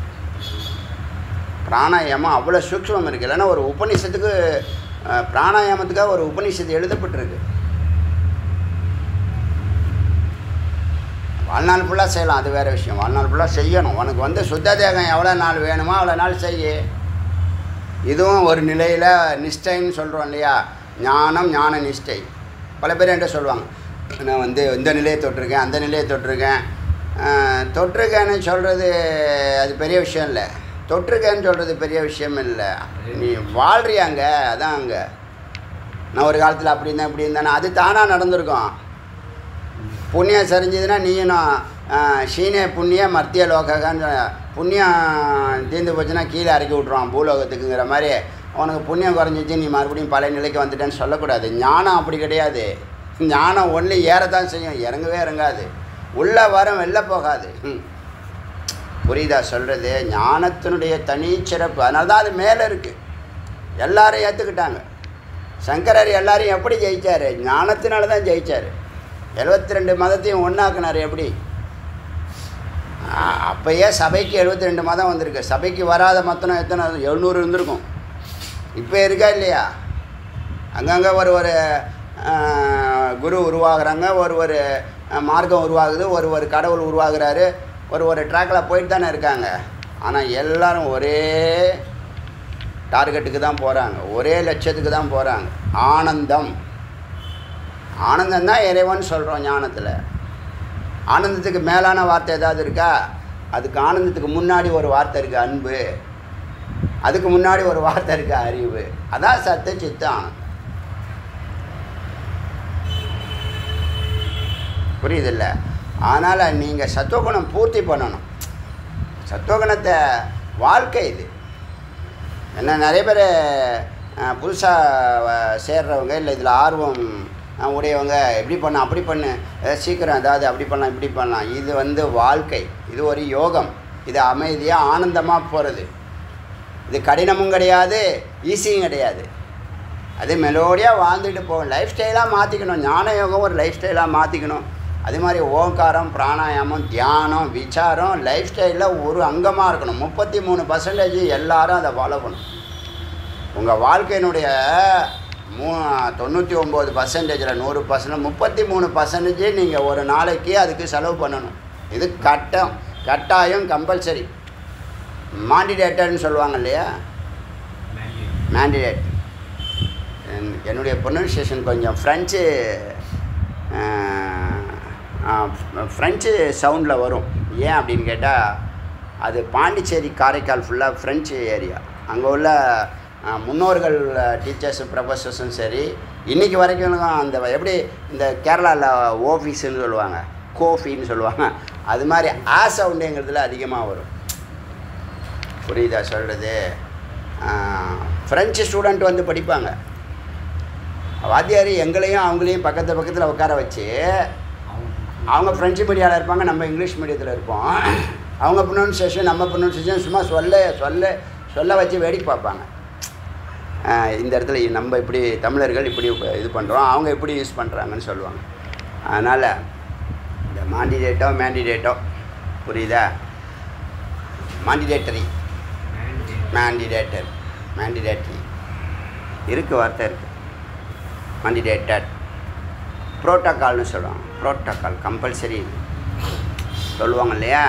பிராணாயாமம் அவ்வளோ சூக்ஷ்மம் இருக்குது இல்லைன்னா ஒரு உபநிஷத்துக்கு அஹ், பிராணாயாமத்துக்காக ஒரு உபநிஷத்து எழுதப்பட்டிருக்கு வாழ்நாள் ஃபுல்லாக செய்யலாம் அது வேறு விஷயம் வாழ்நாள் ஃபுல்லாக செய்யணும் உனக்கு வந்து சுத்த தேகம் எவ்வளோ நாள் வேணுமோ அவ்வளோ நாள் செய்ய இதுவும் ஒரு நிலையில் நிஷ்டைன்னு சொல்கிறோம் இல்லையா ஞானம் ஞான நிஷ்டை பல பேர் என்கிட்ட சொல்லுவாங்க நான் வந்து இந்த நிலையை தொட்டிருக்கேன் அந்த நிலையை தொட்டிருக்கேன் ஆஹ், தொட்டிருக்கேன்னு சொல்கிறது அது பெரிய விஷயம் இல்லை தொட்டிருக்கேன்னு சொல்கிறது பெரிய விஷயம் இல்லை நீ வாழ்றியாங்க அதான் அங்கே நான் ஒரு காலத்தில் அப்படி இருந்தேன் இப்படி இருந்தேன் அது தானாக நடந்திருக்கும் புண்ணியம் சரிஞ்சதுன்னா நீயும் நான் சீனே புண்ணிய மர்த்திய லோககான்னு புண்ணியம் தீர்ந்து போச்சுன்னா கீழே இறக்கி விட்ருவான் பூலோகத்துக்குங்கிற மாதிரி உனக்கு புண்ணியம் குறைஞ்சிச்சு நீ மறுபடியும் பழைய நிலைக்கு வந்துட்டேன்னு சொல்லக்கூடாது ஞானம் அப்படி கிடையாது ஞானம் ஒன்லி ஏறத்தான் செய்யும் இறங்கவே இறங்காது உள்ளே வரும் வெளில போகாது ம். புரியுதா சொல்கிறது ஞானத்தினுடைய தனிச்சிறப்பு அதனால தான் அது மேலே இருக்குது எல்லாரும் ஏற்றுக்கிட்டாங்க சங்கரர் எல்லாரையும் எப்படி ஜெயிச்சார் ஞானத்தினால தான் ஜெயிச்சார் எழுபத்தி ரெண்டு மதத்தையும் ஒன்றாக்குனார் எப்படி ஆ, அப்பயே சபைக்கு எழுபத்தி ரெண்டு மதம் வந்திருக்கு சபைக்கு வராத மத்தம் எத்தனை எழுநூறு இருந்திருக்கும் இப்போ இருக்கா இல்லையா அங்கங்கே ஒரு ஒரு ஆ, குரு உருவாகுறாங்க ஒரு ஒரு ஆ, மார்க்கம் உருவாகுது ஒரு ஒரு கடவுள் உருவாகுறாரு ஒரு ஒரு ட்ராக்கில் போயிட்டு தானே இருக்காங்க ஆனால் எல்லாரும் ஒரே டார்கெட்டுக்கு தான் போகிறாங்க ஒரே லட்சியத்துக்கு தான் போகிறாங்க ஆனந்தம் ஆனந்தம் தான் இறைவன் சொல்கிறோம் ஞானத்தில் ஆனந்தத்துக்கு மேலான வார்த்தை ஏதாவது இருக்கா அதுக்கு ஆனந்தத்துக்கு முன்னாடி ஒரு வார்த்தை இருக்குது அன்பு அதுக்கு முன்னாடி ஒரு வார்த்தை இருக்குது அறிவு அதான் சத்து சித்து ஆனந்தம் புரியுதில்ல அதனால் நீங்கள் சத்துவகுணம் பூர்த்தி பண்ணணும் சத்துவகுணத்தை வாழ்க்கை இது என்ன நிறைய பேர் புதுசாக சேர்றவங்க இல்லை இதில் ஆர்வம் அஹ், உடையவங்க இப்படி பண்ண அப்படி பண்ணு அஹ், சீக்கிரம் அதாவது அப்படி பண்ணலாம் இப்படி பண்ணலாம் இது வந்து வாழ்க்கை இது ஒரு யோகம் இது அமைதியாக ஆனந்தமாக போகிறது இது கடினமும் கிடையாது ஈஸியும் கிடையாது அது மெலோடியாக வாழ்ந்துட்டு போகும் லைஃப் ஸ்டைலாக மாற்றிக்கணும் ஞான யோகம் ஒரு லைஃப் ஸ்டைலாக மாற்றிக்கணும் அதே மாதிரி ஓங்காரம் பிராணாயாமம் தியானம் விசாரம் லைஃப் ஸ்டைலில் ஒரு அங்கமாக இருக்கணும் முப்பத்தி மூணு பர்சன்டேஜ் எல்லாரும் அதை ஃபாலோ பண்ணணும் உங்கள் வாழ்க்கையினுடைய மூ தொண்ணூற்றி ஒம்பது பர்சன்டேஜில் நூறு பர்சன்ட் முப்பத்தி மூணு பர்சன்டேஜ் நீங்கள் ஒரு நாளைக்கு அதுக்கு செலவு பண்ணணும் இது கட்டம் கட்டாயம் கம்பல்சரி மாண்டிடேட்டர்னு சொல்லுவாங்க இல்லையா மேண்டிடேட் என்னுடைய ப்ரொனன்சியேஷன் கொஞ்சம் ஃப்ரெஞ்சு ஃப்ரெஞ்சு சவுண்டில் வரும் ஏன் அப்படின்னு கேட்டால் அது பாண்டிச்சேரி காரைக்கால் ஃபுல்லாக ஃப்ரெஞ்சு ஏரியா அங்கே உள்ள அஹ், முன்னோர்கள் டீச்சர்ஸு ப்ரொஃபஸர்ஸும் சரி இன்றைக்கி வரைக்கும் அந்த எப்படி இந்த கேரளாவில் ஓஃபீஸுன்னு சொல்லுவாங்க கோஃபின்னு சொல்லுவாங்க அது மாதிரி ஆ சவுண்டுங்கிறதுல அதிகமாக வரும் புரியுதா சொல்கிறது ஃப்ரெஞ்சு ஸ்டூடெண்ட் வந்து படிப்பாங்க வாத்தியார் எங்களையும் அவங்களையும் பக்கத்து பக்கத்தில் உட்கார வச்சு அவங்க ஃப்ரெஞ்சு மீடியாவில் இருப்பாங்க நம்ம இங்கிலீஷ் மீடியத்தில் இருப்போம் அவங்க ப்ரொனன்சியேஷன் நம்ம ப்ரொனன்சியேஷன் சும்மா சொல்ல சொல்ல சொல்ல வச்சு வேடிக்கை பார்ப்பாங்க ஆஹ் இந்த இடத்துல நம்ம இப்படி தமிழர்கள் இப்படி இது பண்ணுறோம் அவங்க எப்படி யூஸ் பண்ணுறாங்கன்னு சொல்லுவாங்க அதனால் இந்த மாண்டிடேட்டோ மேண்டிடேட்டோ புரியுதா மாண்டிடேட்டரி மேண்டிடேட்டர் மேண்டிடேட்டரி இருக்குது வார்த்தை இருக்குது மாண்டிடேட்டட் ப்ரோட்டோக்கால்னு சொல்லுவாங்க ப்ரோட்டோக்கால் கம்பல்சரி சொல்லுவாங்க இல்லையா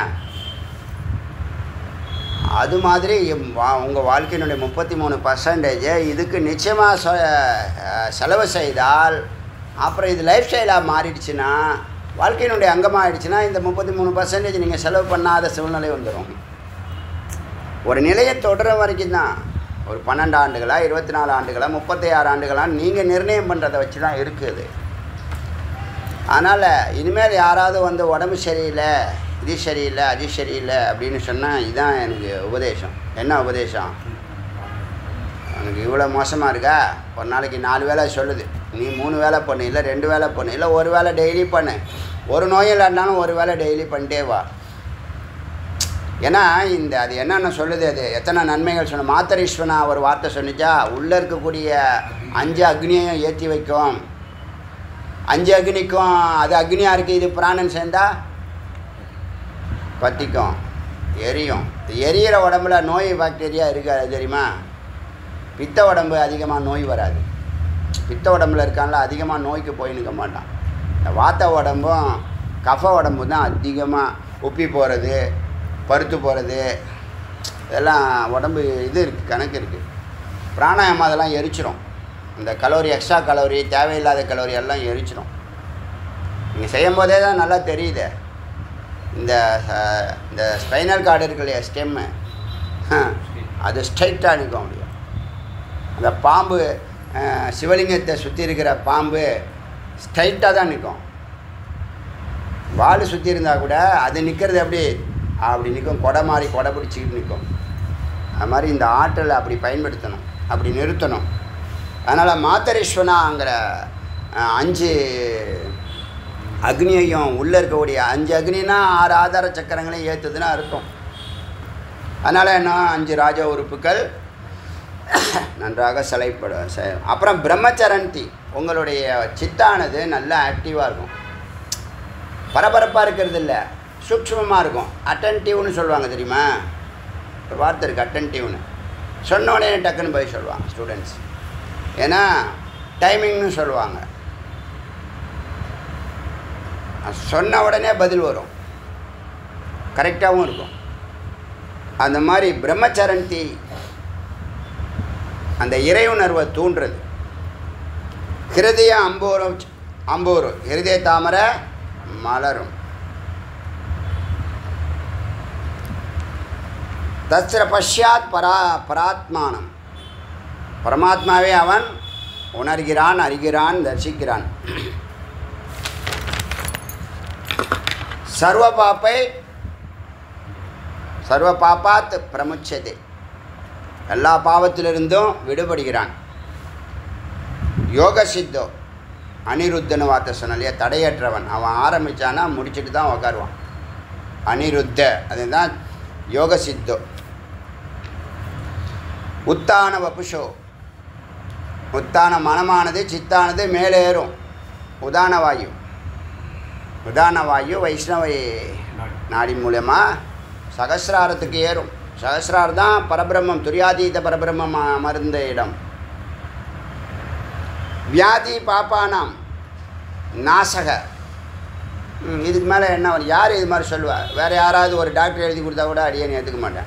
அது மாதிரி உங்கள் வாழ்க்கையினுடைய முப்பத்தி மூணு பர்சன்டேஜ் இதுக்கு நிச்சயமாக சொ அஹ் செலவு செய்தால் அப்புறம் இது லைஃப் ஸ்டைலாக மாறிடுச்சுன்னா வாழ்க்கையினுடைய அங்கமாக ஆயிடுச்சுன்னா இந்த முப்பத்தி மூணு பர்சன்டேஜ் நீங்கள் செலவு பண்ணாத சூழ்நிலை வந்துடும் ஒரு நிலையை தொடர வரைக்கும் தான் ஒரு பன்னெண்டு ஆண்டுகளா இருபத்தி நாலு ஆண்டுகளா முப்பத்தி ஆறு ஆண்டுகளா நீங்கள் நிர்ணயம் பண்ணுறதை வச்சு தான் இருக்குது அதனால் இனிமேல் யாராவது வந்து உடம்பு சரியில்லை இது சரியில்லை அது சரியில்லை அப்படின்னு சொன்னால் இதுதான் எனக்கு உபதேசம் என்ன உபதேசம் எனக்கு இவ்வளோ மோசமாக இருக்கா ஒரு நாளைக்கு நாலு வேளை சொல்லுது நீ மூணு வேளை பண்ணு இல்லை ரெண்டு வேளை பண்ணு இல்லை ஒரு வேளை டெய்லி பண்ணு ஒரு நோயும் இல்லைனாலும் ஒரு வேளை டெய்லி பண்ணிட்டே வா ஏன்னா இந்த அது என்னென்ன சொல்லுது அது எத்தனை நன்மைகள் சொன்ன மாத்தரீஸ்வனா ஒரு வார்த்தை சொன்னிச்சா உள்ளே இருக்கக்கூடிய அஞ்சு அக்னியையும் ஏற்றி வைக்கும் அஞ்சு அக்னிக்கும் அது அக்னியாக இருக்குது இது பிராணன் சேர்ந்தா பற்றிக்கும் எரியும் எரியிற உடம்புல நோய் பாக்டீரியா இருக்காது தெரியுமா பித்த உடம்பு அதிகமாக நோய் வராது பித்த உடம்புல இருக்கான்ல அதிகமாக நோய்க்கு போய் நிற்க மாட்டான் இந்த வாத்த உடம்பும் கஃப உடம்பு தான் அதிகமாக உப்பி போகிறது பருத்து போகிறது இதெல்லாம் உடம்பு இது இருக்குது கணக்கு இருக்குது பிராணாயாமம் அதெல்லாம் எரிச்சிரும் இந்த கலோரி எக்ஸ்ட்ரா கலோரி தேவையில்லாத கலோரி எல்லாம் எரிச்சிரும் நீங்கள் செய்யும் போதே தான் நல்லா தெரியுது இந்த அஹ், இந்த ஸ்பைனல் கார்டு இருக்கு இல்லையா ஸ்டெம்மு அது ஸ்ட்ரைட்டாக நிற்க முடியும் அந்த பாம்பு அஹ், சிவலிங்கத்தை சுற்றி இருக்கிற பாம்பு ஸ்ட்ரைட்டாக தான் நிற்கும் வால் சுற்றி இருந்தால் கூட அது நிற்கிறது எப்படி அப்படி நிற்கும் கொடை மாதிரி கொடை பிடிச்சிக்கிட்டு நிற்கும் அது மாதிரி இந்த ஆற்றலை அப்படி பயன்படுத்தணும் அப்படி நிறுத்தணும் அதனால் மாத்தரீஸ்வனாங்கிற அஹ், அஞ்சு அக்னியையும் உள்ளே இருக்கக்கூடிய அஞ்சு அக்னினா ஆறு ஆதார சக்கரங்களையும் ஏற்றுதுன்னு அர்த்தம் அதனால் என்ன அஞ்சு ராஜ உறுப்புகள் நன்றாக சிலைப்பட செ- அப்புறம் பிரம்மச்சரந்தி உங்களுடைய சித்தானது நல்லா ஆக்டிவாக இருக்கும் பரபரப்பாக இருக்கிறது இல்லை சூக்ஷ்மமாக இருக்கும் அட்டன்டிவ்னு சொல்லுவாங்க தெரியுமா ஒரு வார்த்தை இருக்குது அட்டன்டிவ்னு சொன்ன உடனே டக்குன்னு போய் சொல்லுவாங்க ஸ்டூடெண்ட்ஸ் ஏன்னா டைமிங்னு சொல்லுவாங்க அது சொன்ன உடனே பதில் வரும் கரெக்டாகவும் இருக்கும் அந்த மாதிரி பிரம்மச்சரந்தி அந்த இறை உணர்வை தூண்டுறது ஹிருதயம் அம்போரும் அம்போரும் ஹிருதய தாமரை மலரும் தத்ர பஷ்யாத் பரா பராத்மானம் பரமாத்மாவே அவன் உணர்கிறான் அறிகிறான் தரிசிக்கிறான் சர்வ பாப்பை சர்வ பாப்பாத் பிரமுச்சதே எல்லா பாவத்திலிருந்தும் விடுபடுகிறான் யோக சித்தோ அனிருத்தன்னு வார்த்தை சொன்னாலையா தடையற்றவன் அவன் ஆரம்பித்தானா முடிச்சுட்டு தான் உக்காருவான் அனிருத்த அதுதான் யோக சித்தோ உத்தான வபுஷோ உத்தான மனமானது சித்தானது மேலே ஏறும் உதான வாயு உதான வாயு வைஷ்ணவை நாடி மூலயமா சகசிராரத்துக்கு ஏறும் சகசிரார் தான் பரபிரம்மம் துரியாதீத பரபிரம்மம் அமர்ந்த இடம் வியாதி பாப்பானாம் நாசக ம், இதுக்கு மேலே என்ன வரும்? யார் இது மாதிரி சொல்லுவா வேறு யாராவது ஒரு டாக்டர் எழுதி கொடுத்தா கூட அடியேன் ஏற்றுக்க மாட்டேன்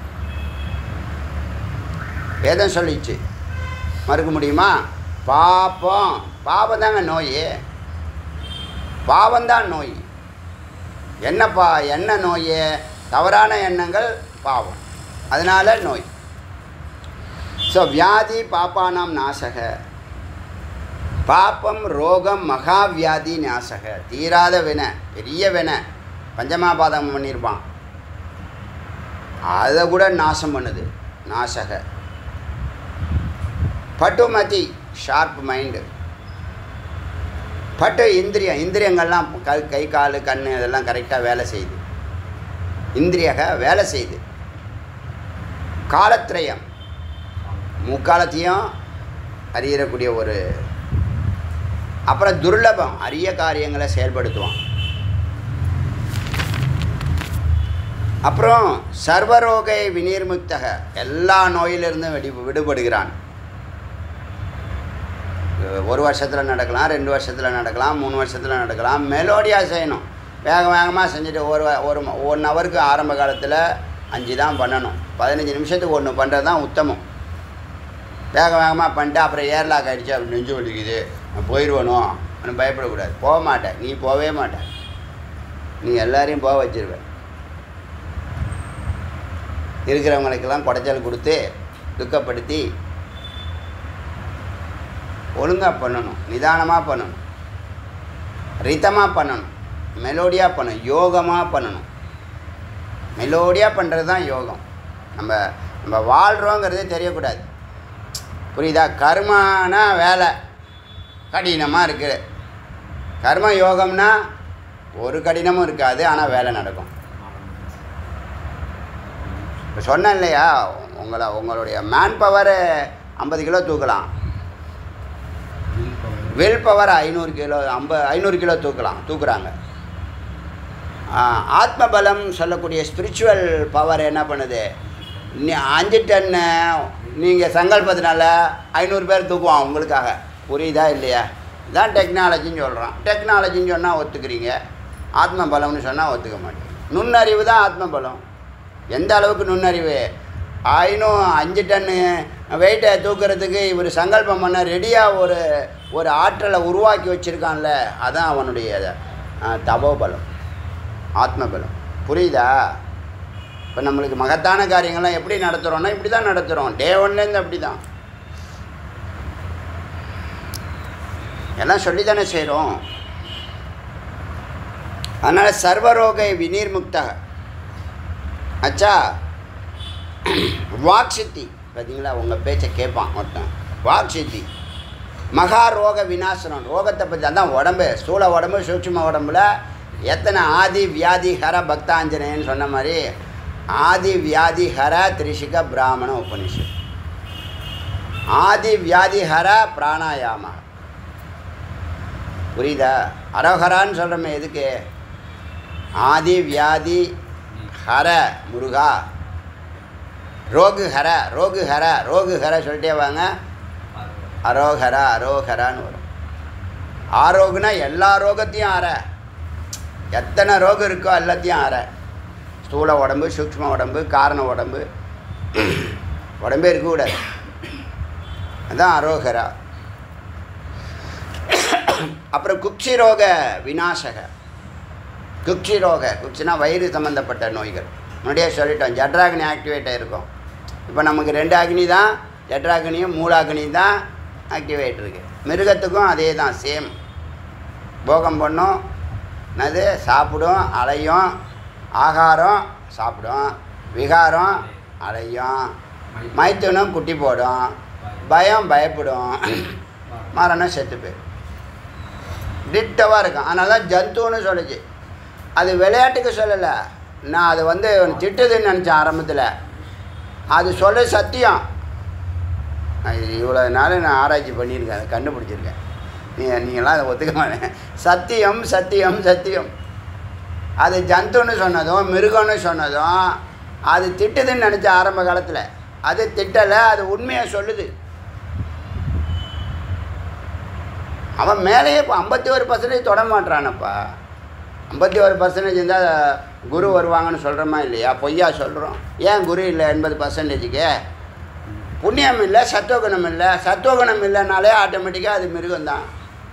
வேதம் சொல்லிச்சு மறுக்க முடியுமா பாப்பம் பாவம் தாங்க நோய் பாவம்தான் நோய் என்னப்பா என்ன நோய் தவறான எண்ணங்கள் பாவம் அதனால நோய் ஸோ வியாதி பாப்பானாம் நாசக பாப்பம் ரோகம் மகாவியாதி நாசக தீராத வினை பெரிய வினை பஞ்சமாபாதம் பண்ணியிருப்பான் அதை கூட நாசம் பண்ணுது நாசக பட்டுமதி ஷார்ப் மைண்டு பட்டு இந்திரியம் இந்திரியங்கள்லாம் கை கை கால் கண் இதெல்லாம் கரெக்டாக வேலை செய்யுது இந்திரியக வேலை செய்யுது காலத்திரயம் முக்காலத்தையும் அறியக்கூடிய ஒரு அப்புறம் துர்லபம் அரிய காரியங்களை செயல்படுத்துவான் அப்புறம் சர்வரோகை விநிர்முக்தக எல்லா நோயிலிருந்தும் வெடி விடுபடுகிறான் ஒரு வருஷத்தில் நடக்கலாம் ரெண்டு வருஷத்தில் நடக்கலாம் மூணு வருஷத்தில் நடக்கலாம் மெலோடியாக செய்யணும் வேக வேகமாக செஞ்சுட்டு ஒரு வ- ஒரு ம- ஒன் ஹவருக்கு ஆரம்ப காலத்தில் அஞ்சு தான் பண்ணணும் பதினஞ்சு நிமிஷத்துக்கு ஒன்று பண்ணுறது தான் உத்தமம் வேக வேகமாக பண்ணிட்டு அப்புறம் ஏர்லாக் ஆகிடுச்சு அப்படி நெஞ்சு வலிக்குது நான் போயிடுவனோ அப்படின்னு பயப்படக்கூடாது போக மாட்டேன் நீ போகவே மாட்ட நீ எல்லாரையும் போக வச்சிருவ இருக்கிறவங்களுக்கெல்லாம் குடைச்சல் கொடுத்து துக்கப்படுத்தி ஒழுங்காக பண்ணணும் நிதானமாக பண்ணணும் ரிதமாக பண்ணணும் மெலோடியாக பண்ணணும் யோகமாக பண்ணணும் மெலோடியாக பண்ணுறது தான் யோகம் நம்ம நம்ம வாழ்கிறோங்கிறதே தெரியக்கூடாது புரியுதா கர்மானா வேலை கடினமாக இருக்குது கர்ம யோகம்னா ஒரு கடினமும் இருக்காது ஆனால் வேலை நடக்கும் இப்போ சொன்னேன் இல்லையா உங்களை உங்களுடைய மேன் பவர் ஐம்பது கிலோ தூக்கலாம் வில் பவர் ஐநூறு கிலோ ஐம்ப ஐநூறு கிலோ தூக்கலாம் தூக்குறாங்க ஆ, ஆத்ம பலம் சொல்லக்கூடிய ஸ்பிரிச்சுவல் பவர் என்ன பண்ணுது நீ அஞ்சு டன்னு நீங்கள் சங்கல்பத்தினால ஐநூறு பேர் தூக்குவான் உங்களுக்காக புரியுதா இல்லையா இதான் டெக்னாலஜின்னு சொல்கிறான் டெக்னாலஜின்னு சொன்னால் ஒத்துக்கிறீங்க ஆத்ம பலம்னு சொன்னால் ஒத்துக்க மாட்டேங்க நுண்ணறிவு தான் ஆத்ம பலம் எந்த அளவுக்கு நுண்ணறிவு ஐநூ அஞ்சு டன்னு வெயிட்டை தூக்குறதுக்கு இவர் சங்கல்பம் பண்ண ரெடியாக ஒரு ஒரு ஆற்றலை உருவாக்கி வச்சுருக்கான்ல அதான் அவனுடைய ஆ, தபோபலம் ஆத்மபலம் புரியுதா இப்போ நம்மளுக்கு மகத்தான காரியங்கள்லாம் எப்படி நடத்துகிறோன்னா இப்படி தான் நடத்துகிறோம் டே ஒன்லேருந்து அப்படி தான் எல்லாம் சொல்லி தானே செய்கிறோம் அதனால் சர்வரோகை விநீர்முக்தக அச்சா வாக் சித்தி பார்த்தீங்களா உங்கள் பேச்சை கேட்பான் ஒருத்தன் வாக் சித்தி மகா ரோக விநாசனம் ரோகத்தை பற்றி அதான் உடம்பு ஸ்தூல உடம்பு சூட்சும உடம்புல எத்தனை ஆதி வியாதி ஹர பக்தாஞ்சனேன்னு சொன்ன மாதிரி ஆதி வியாதி ஹர திரிஷிக பிராமண உபனிஷத் ஆதி வியாதி ஹர பிராணாயாம புரியுதா அரோகரான்னு சொல்கிறோமே எதுக்கு ஆதி வியாதி ஹர முருகா ரோகு ஹர ரோகு ஹர ரோகு ஹர சொல்லிட்டே வாங்க அரோகரா அரோகரான்னு வரும் ஆரோகுனா எல்லா ரோகத்தையும் அற எத்தனை ரோகம் இருக்கோ எல்லாத்தையும் அற ஸ்தூல உடம்பு சூக்ஷ்ம உடம்பு காரண உடம்பு உடம்பே இருக்கக்கூடாது அதான் அரோகரா அப்புறம் குக்ஷி ரோக விநாசக குக்ஷி ரோக குக்ஷினா வயிறு சம்மந்தப்பட்ட நோய்கள் முன்னாடியே சொல்லிட்டோம் ஜட்ராகினி ஆக்டிவேட் ஆகிருக்கும் இப்போ நமக்கு ரெண்டு அக்னி தான் ஜட்ராகினியும் மூலாகினியும் தான் ஆக்டிவேட் இருக்கு மிருகத்துக்கும் அதே தான் சேம் போகம் பண்ணும் என்னது சாப்பிடும் அலையும் ஆகாரம் சாப்பிடும் விகாரம் அலையும் மைத்துனம் குட்டி போடும் பயம் பயப்படும் மரணம் செத்து போயிடும் டிட்டவாக இருக்கும் அதனால தான் ஜந்துன்னு சொல்லுச்சு அது விளையாட்டுக்கு சொல்லலை நான் அது வந்து திட்டுதுன்னு நினச்சேன் ஆரம்பத்தில் அது சொல்ல சத்தியம் நான் இது இவ்வளோ நாள் நான் ஆராய்ச்சி பண்ணியிருக்கேன் அதை கண்டுபிடிச்சிருக்கேன் நீ நீங்களாம் அதை ஒத்துக்க மாட்டேன் சத்தியம் சத்தியம் சத்தியம் அது ஜந்துன்னு சொன்னதும் மிருகம்னு சொன்னதும் அது திட்டுதுன்னு நினச்ச ஆரம்ப காலத்தில் அது திட்டலை அது உண்மையை சொல்லுது அவன் மேலேயே இப்போ ஐம்பத்தி ஒரு பர்சன்டேஜ் தொட மாட்றானப்பா ஐம்பத்தி ஒரு பர்சன்டேஜ் இருந்தால் குரு வருவாங்கன்னு சொல்கிறோமா இல்லையா பொய்யா சொல்கிறோம் ஏன் குரு இல்லை எண்பது பர்சன்டேஜுக்கு புண்ணியம் இல்லை சத்துவகுணம் இல்லை சத்துவகுணம் இல்லைனாலே ஆட்டோமேட்டிக்காக அது மிருகம்தான்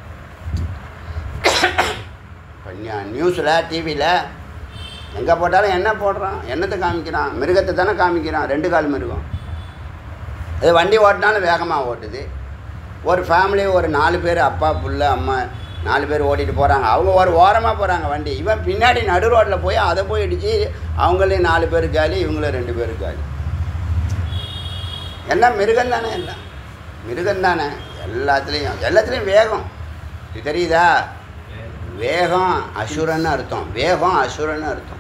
இப்போ நியூஸில் டிவியில் எங்கே போட்டாலும் என்ன போடுறான் என்னத்தை காமிக்கிறான் மிருகத்தை தானே காமிக்கிறான் ரெண்டு கால் மிருகம் அது வண்டி ஓட்டினாலும் வேகமாக ஓட்டுது ஒரு ஃபேமிலி ஒரு நாலு பேர் அப்பா புள்ள அம்மா நாலு பேர் ஓட்டிட்டு போகிறாங்க அவங்க ஒரு ஓரமாக போகிறாங்க வண்டி இவன் பின்னாடி நடு ரோட்டில் போய் அதை போய் இடித்து அவங்களையும் நாலு பேர் காலி இவங்களும் ரெண்டு பேர் காலி எல்லாம் மிருகம் தானே எல்லாம் மிருகம் தானே எல்லாத்துலேயும் எல்லாத்துலேயும் வேகம் இது தெரியுதா வேகம் அசுரன்னு அர்த்தம் வேகம் அசுரன்னு அர்த்தம்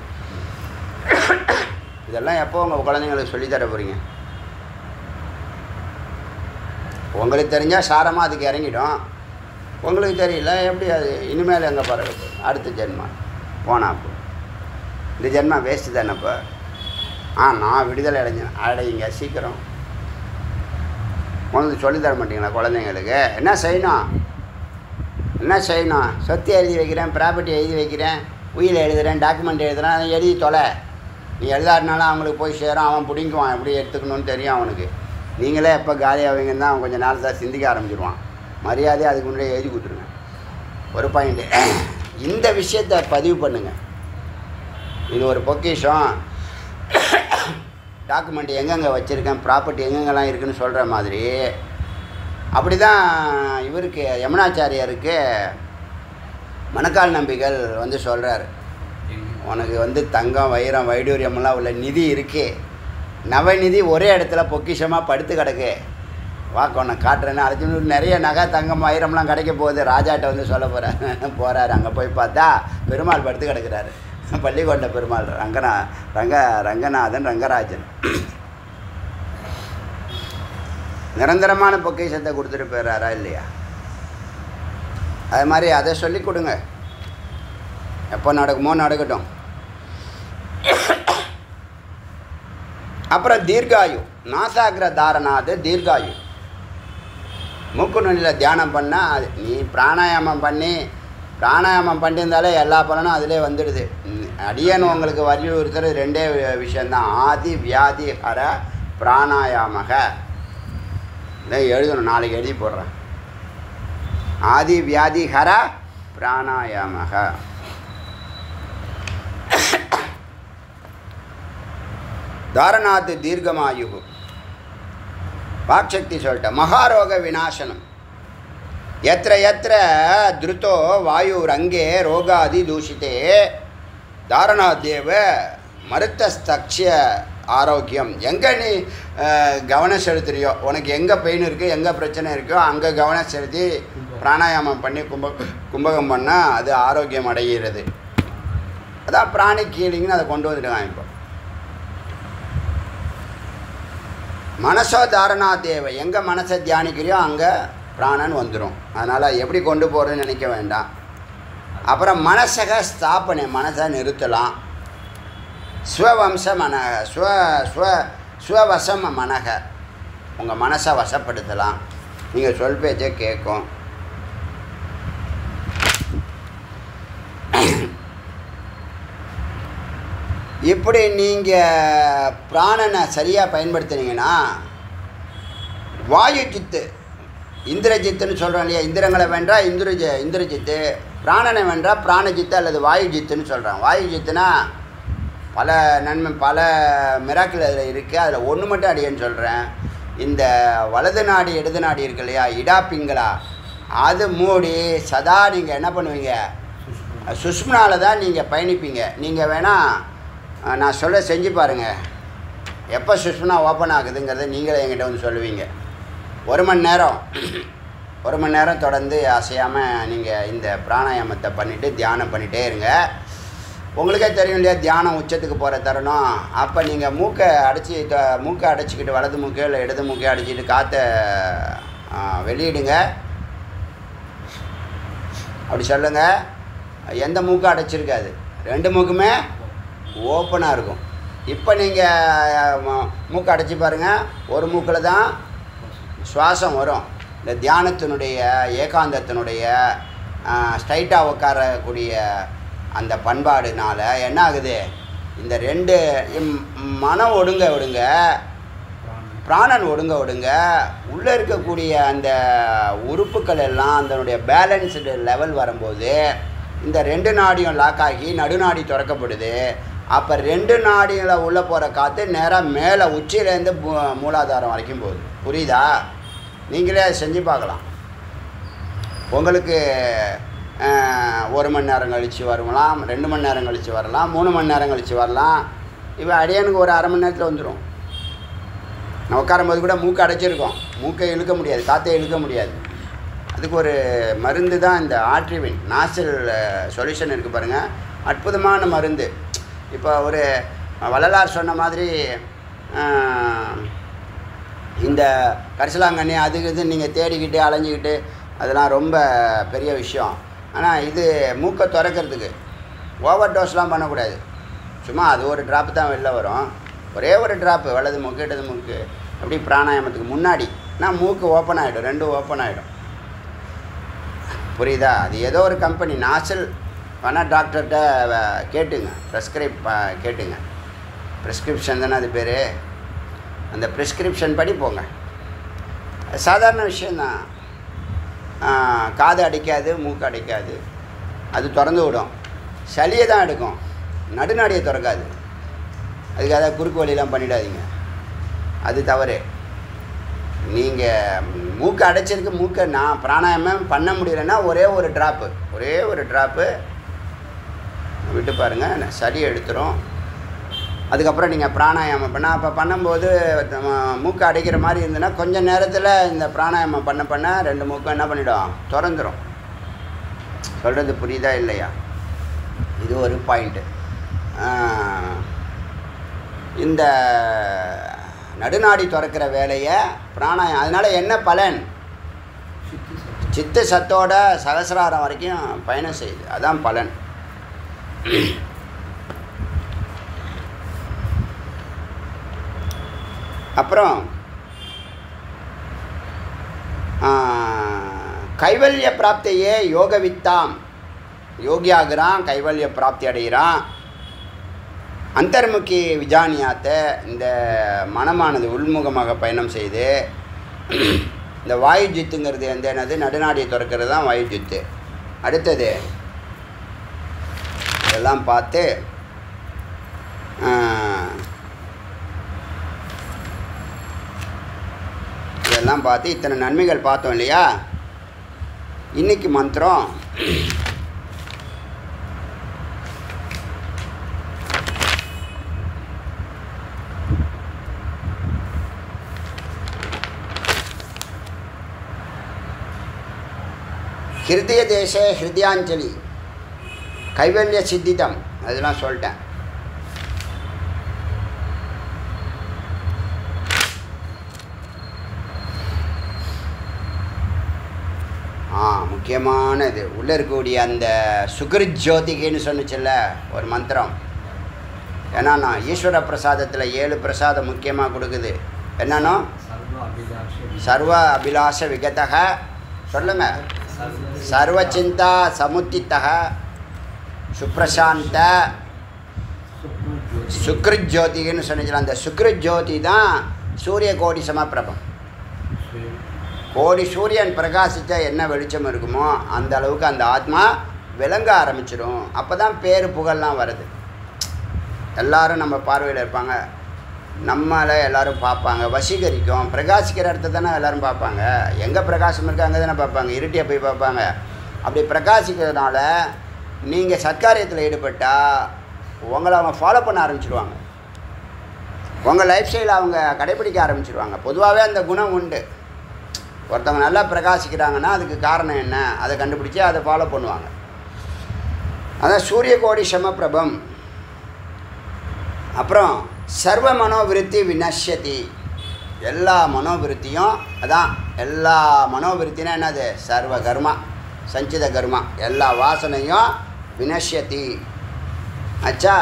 இதெல்லாம் எப்போ உங்கள் குழந்தைங்களுக்கு சொல்லித் தர போகிறீங்க உங்களுக்கு தெரிஞ்சால் சாரமாக அதுக்கு இறங்கிடும் உங்களுக்கு தெரியல எப்படி அது இனிமேல் எங்கே பறக்க போகுது? அடுத்த ஜென்மா போனா அப்போ இந்த ஜென்மா வேஸ்ட்டு தானே இப்போ ஆ நான் விடுதலை அடைஞ்சேன் அடையுங்க சீக்கிரம் உனக்கு சொல்லித் தர மாட்டீங்களா குழந்தைங்களுக்கு என்ன செய்யணும் என்ன செய்யணும் சொத்து எழுதி வைக்கிறேன் ப்ராப்பர்ட்டி எழுதி வைக்கிறேன் உயில் எழுதுகிறேன் டாக்குமெண்ட் எழுதுறேன் அதை எழுதி தொலை நீ எழுதாட்டினாலும் அவங்களுக்கு போய் சேரும் அவன் பிடிங்குவான் எப்படி எடுத்துக்கணும்னு தெரியும் அவனுக்கு நீங்களே எப்போ காலியாவீங்கன்னு தான் அவன் கொஞ்சம் நாள் தான் சிந்திக்க ஆரம்பிச்சிருவான் மரியாதையை அதுக்கு முன்னாடியே எழுதி கொடுத்துருங்க ஒரு பாயிண்ட்டு இந்த விஷயத்தை பதிவு பண்ணுங்க இது ஒரு பொக்கிஷம் டாக்குமெண்ட் எங்கெங்கே வச்சுருக்கேன் ப்ராப்பர்ட்டி எங்கெங்கெல்லாம் இருக்குன்னு சொல்கிற மாதிரி அப்படி தான் இவருக்கு யமுனாச்சாரியாருக்கு மணக்கால் நம்பிகள் வந்து சொல்கிறார் உனக்கு வந்து தங்கம் வைரம் வைடூரியமெல்லாம் உள்ள நிதி இருக்கு நவநிதி ஒரே இடத்துல பொக்கிஷமாக படுத்து கிடக்கு வாக்கு உன்னை காட்டுறேன்னு அழைச்சின்னு நிறைய நகை தங்கம் வைரம்லாம் கிடைக்க போகுது ராஜாட்ட வந்து சொல்ல போகிறேன் போகிறாரு அங்கே போய் பார்த்தா பெருமாள் படுத்து கிடக்குறாரு பள்ளிக்கோட்டை பெருமாள் ரங்கநா ரங்க ரங்கநாதன் ரங்கராஜன் நிரந்தரமான பொக்கிஷத்தை கொடுத்துட்டு போயிடுறாரா இல்லையா அது மாதிரி அதை சொல்லி கொடுங்க எப்போ நடக்குமோ நடக்கட்டும் அப்புறம் தீர்காயு நாசாகிர தாரணாது தீர்காயு மூக்கு நுனியில் தியானம் பண்ணால் அது நீ பிராணாயாமம் பண்ணி பிராணாயாமம் பண்ணியிருந்தாலே எல்லா பலனும் அதிலே வந்துடுது ம், அடியேன் உங்களுக்கு வலியுறுத்துறது ரெண்டே வி- விஷயந்தான் ஆதி வியாதி ஹர பிராணாயாமக இதை எழுதணும் நாளைக்கு எழுதி போடுறேன் ஆதி வியாதி ஹர பிராணாயாமக தாரணாத் தீர்க்கமாயு வாக்சக்தி சொல்லிட்டேன் மகாரோக விநாசனம் எத்திர எத்திர திருத்தோ வாயுரங்கே ரோகாதி தூஷித்தே தாரணாத்தேவ மருத்தஸ்தக்ஷ ஆரோக்கியம் எங்கே நீ அஹ், கவனம் செலுத்துறியோ உனக்கு எங்கே பெயின் இருக்குது எங்கே பிரச்சனை இருக்கோ அங்கே கவனம் செலுத்தி பிராணாயாமம் பண்ணி கும்ப கும்பகம் பண்ணால் அது ஆரோக்கியம் அடைகிறது அதான் பிராணிக் ஹீலிங்னு அதை கொண்டு வந்துட்டாங்க இப்போ மனசோ தாரணா தேவை எங்கே மனசை தியானிக்கிறியோ அங்கே பிராணன் வந்துடும் அதனால் எப்படி கொண்டு போகிறதுன்னு நினைக்க வேண்டாம் அப்புறம் மனசக ஸ்தாபனை மனசை நிறுத்தலாம் ஸ்வவம்ச மனக ஸ்வ ஸ்வ ஸ்வவசம் மனக உங்கள் மனசை வசப்படுத்தலாம் நீங்கள் சொல் பேச்சை கேட்கும் இப்படி நீங்கள் பிராணனை சரியாக பயன்படுத்துனீங்கன்னா வாயு சித்து இந்திரஜித்துன்னு சொல்கிறோம் இல்லையா இந்திரங்களை வென்றா இந்திரஜ இந்திரஜித்து பிராணனை வென்றா பிராணஜித்து அல்லது வாயு ஜித்துன்னு சொல்கிறான் வாயு ஜித்துனா பல நன்மை பல மிராக்கிள் அதில் இருக்குது அதில் ஒன்று மட்டும் அடியேன்னு சொல்கிறேன் இந்த வலது நாடி இடது நாடி இருக்கு இல்லையா இடா பிங்களா அது மூடி சதா நீங்கள் என்ன பண்ணுவீங்க சுஷ்மனால தான் நீங்கள் பயணிப்பீங்க நீங்கள் வேணால் அஹ், நான் சொல்ல செஞ்சு பாருங்கள் எப்போ சுஷ்மனா ஓப்பன் ஆகுதுங்கிறத நீங்களே என்கிட்ட வந்து சொல்லுவீங்க ஒரு மணி நேரம் ஒரு மணி நேரம் தொடர்ந்து அசையாமல் நீங்கள் இந்த பிராணாயாமத்தை பண்ணிவிட்டு தியானம் பண்ணிகிட்டே இருங்க உங்களுக்கே தெரியும் இல்லையா தியானம் உச்சத்துக்கு போகிற தருணம் அப்போ நீங்கள் மூக்கை அடைச்சி த- மூக்கை அடைச்சிக்கிட்டு வலது மூக்கோ இல்லை இடது மூக்கையோ அடைச்சிட்டு காற்றை வெளியிடுங்க அப்படி சொல்லுங்கள் எந்த மூக்கும் அடைச்சிருக்காது ரெண்டு மூக்குமே ஓப்பனாக இருக்கும் இப்போ நீங்கள் மூக்கை அடைச்சி பாருங்கள் ஒரு மூக்கில் தான் சுவாசம் வரும் இந்த தியானத்தினுடைய ஏகாந்தத்தினுடைய ஸ்ட்ரைட்டாக உட்காரக்கூடிய அந்த பண்பாடுனால என்ன ஆகுது இந்த ரெண்டு இம்- மனம் ஒடுங்க விடுங்க பிராணன் ஒடுங்க விடுங்க உள்ளே இருக்கக்கூடிய அந்த உறுப்புகள் எல்லாம் அதனுடைய பேலன்ஸ்டு லெவல் வரும்போது இந்த ரெண்டு நாடியும் லாக் ஆகி நடுநாடி திறக்கப்படுது அப்போ ரெண்டு நாடிகளை உள்ளே போகிற காற்று நேராக மேலே உச்சியிலேருந்து மூ- மூலாதாரம் வரைக்கும் போகுது புரியுதா நீங்களே அதை செஞ்சு பார்க்கலாம் உங்களுக்கு அஹ், ஒரு மணி நேரம் கழித்து வரலாம் ரெண்டு மணி நேரம் கழித்து வரலாம் மூணு மணி நேரம் கழித்து வரலாம் இப்போ அடியனுக்கு ஒரு அரை மணி நேரத்தில் வந்துடும் நான் உட்காரும்போது கூட மூக்கை அடைச்சிருக்கோம் மூக்கை இழுக்க முடியாது காற்றை இழுக்க முடியாது அதுக்கு ஒரு மருந்து தான் இந்த ஆட்ரிவின் நாசில் சொல்யூஷன் இருக்குது பாருங்கள் அற்புதமான மருந்து இப்போ ஒரு வள்ளலார் சொன்ன மாதிரி ஆஹ், இந்த கரிசலாங்கண்ணி அது இது நீங்கள் தேடிக்கிட்டு அலைஞ்சிக்கிட்டு அதெல்லாம் ரொம்ப பெரிய விஷயம் ஆனால் இது மூக்கை திறக்கிறதுக்கு ஓவர் டோஸ்லாம் பண்ணக்கூடாது சும்மா அது ஒரு ட்ராப்பு தான் வெளில வரும் ஒரே ஒரு ட்ராப்பு வலது மூக்கு இடது மூக்கு அப்படி பிராணாயாமத்துக்கு முன்னாடி நான் மூக்கு ஓப்பன் ஆகிடும் ரெண்டும் ஓப்பன் ஆகிடும் புரியுதா அது ஏதோ ஒரு கம்பெனி நாசல் வேணால் டாக்டர்கிட்ட கேட்டுங்க ப்ரெஸ்கிரைப் கேட்டுங்க ப்ரிஸ்கிரிப்ஷன் தானே அது பேர் அந்த ப்ரிஸ்கிரிப்ஷன் படி போங்க சாதாரண விஷயந்தான் ஆஹ், காது அடைக்காது மூக்கு அடைக்காது அது திறந்து விடும் சளியை தான் எடுக்கும் நடுநாடியை திறக்காது அதுக்கு அதாவது குறுக்கு வழியெல்லாம் பண்ணிடாதீங்க அது தவறு நீங்கள் மூக்கை அடைச்சிருக்கு மூக்கை நான் பிராணாயாமம் பண்ண முடியலன்னா ஒரே ஒரு ட்ராப்பு ஒரே ஒரு ட்ராப்பு விட்டு பாருங்கள் சளி எடுத்துரும் அதுக்கப்புறம் நீங்கள் பிராணாயாமம் பண்ண அப்போ பண்ணும்போது நம்ம மூக்கை அடைக்கிற மாதிரி இருந்ததுன்னா கொஞ்சம் நேரத்தில் இந்த பிராணாயாமம் பண்ண பண்ண ரெண்டு மூக்கும் என்ன பண்ணிடும் திறந்துரும் சொல்கிறது புரியுதா இல்லையா இது ஒரு பாயிண்ட்டு இந்த நடுநாடி திறக்கிற வேலையை பிராணாயம் அதனால் என்ன பலன் சுத்தி சத்தம் சித்து சத்தோட சகசிராரம் வரைக்கும் பயணம் செய்யுது அதான் பலன் அப்புறம் ஆ, கைவல்ய பிராப்தியே யோக வித்தாம் யோகியாகிறான் கைவல்ய பிராப்தி அடைகிறான் அந்தர்முகி விஜானியாத்த இந்த மனமானது உள்முகமாக பயணம் செய்து இந்த வாயு ஜித்துங்கிறது வந்து என்னது நடுநாடியை திறக்கிறது தான் வாயு ஜித்து அடுத்தது இதெல்லாம் பார்த்து ஆஹ், இதெல்லாம் பார்த்து இத்தனை நன்மைகள் பார்த்தோம் இல்லையா இன்னைக்கு மந்திரம் ஹிருதய தேசே ஹிருதயாஞ்சலி கைவல்ய சித்திதம் அதெல்லாம் சொல்லிட்டேன் ஆ முக்கியமானது உள்ளே இருக்கக்கூடிய அந்த சுகிருத் ஜோதிகின்னு சொன்னுச்சுல்ல ஒரு மந்திரம் ஏன்னா நான் ஈஸ்வர பிரசாதத்தில் ஏழு பிரசாதம் முக்கியமாக கொடுக்குது என்னன்னா சர்வ அபிலாஷ சர்வ அபிலாஷ விகதக சொல்லுங்க சர்வ சிந்தா சமுத்தித்தக சுப்ரசாந்த சுக்ருத் ஜோதின்னு சொன்னிச்சுல அந்த சுக்ருத் ஜோதி தான் சூரிய கோடி சமப்பிரபம் கோடி சூரியன் பிரகாசித்தா என்ன வெளிச்சம் இருக்குமோ அந்த அளவுக்கு அந்த ஆத்மா விளங்க ஆரம்பிச்சிடும் அப்போ தான் பேரு புகழ்லாம் வருது எல்லாரும் நம்ம பார்வையில் இருப்பாங்க நம்மளை எல்லாரும் பார்ப்பாங்க வசீகரிக்கும் பிரகாசிக்கிற இடத்த தானே எல்லாரும் பார்ப்பாங்க எங்கே பிரகாசம் இருக்கோ அங்கே தானே பார்ப்பாங்க இருட்டியை போய் பார்ப்பாங்க அப்படி பிரகாசிக்கிறதுனால நீங்கள் சத்காரியத்தில் ஈடுபட்டால் உங்களை அவங்க ஃபாலோ பண்ண ஆரம்பிச்சிடுவாங்க உங்கள் லைஃப் ஸ்டைலை அவங்க கடைப்பிடிக்க ஆரம்பிச்சிடுவாங்க பொதுவாகவே அந்த குணம் உண்டு ஒருத்தவங்க நல்லா பிரகாசிக்கிறாங்கன்னா அதுக்கு காரணம் என்ன அதை கண்டுபிடிச்சி அதை ஃபாலோ பண்ணுவாங்க அதான் சூரிய கோடி சமப்பிரபம் அப்புறம் சர்வ மனோவிருத்தி வினஷ்யதி எல்லா மனோவிருத்தியும் அதான் எல்லா மனோவிருத்தினா என்னது சர்வ கர்மா சஞ்சித கர்மா எல்லா வாசனையும் வினஷ்யதி ஆச்சா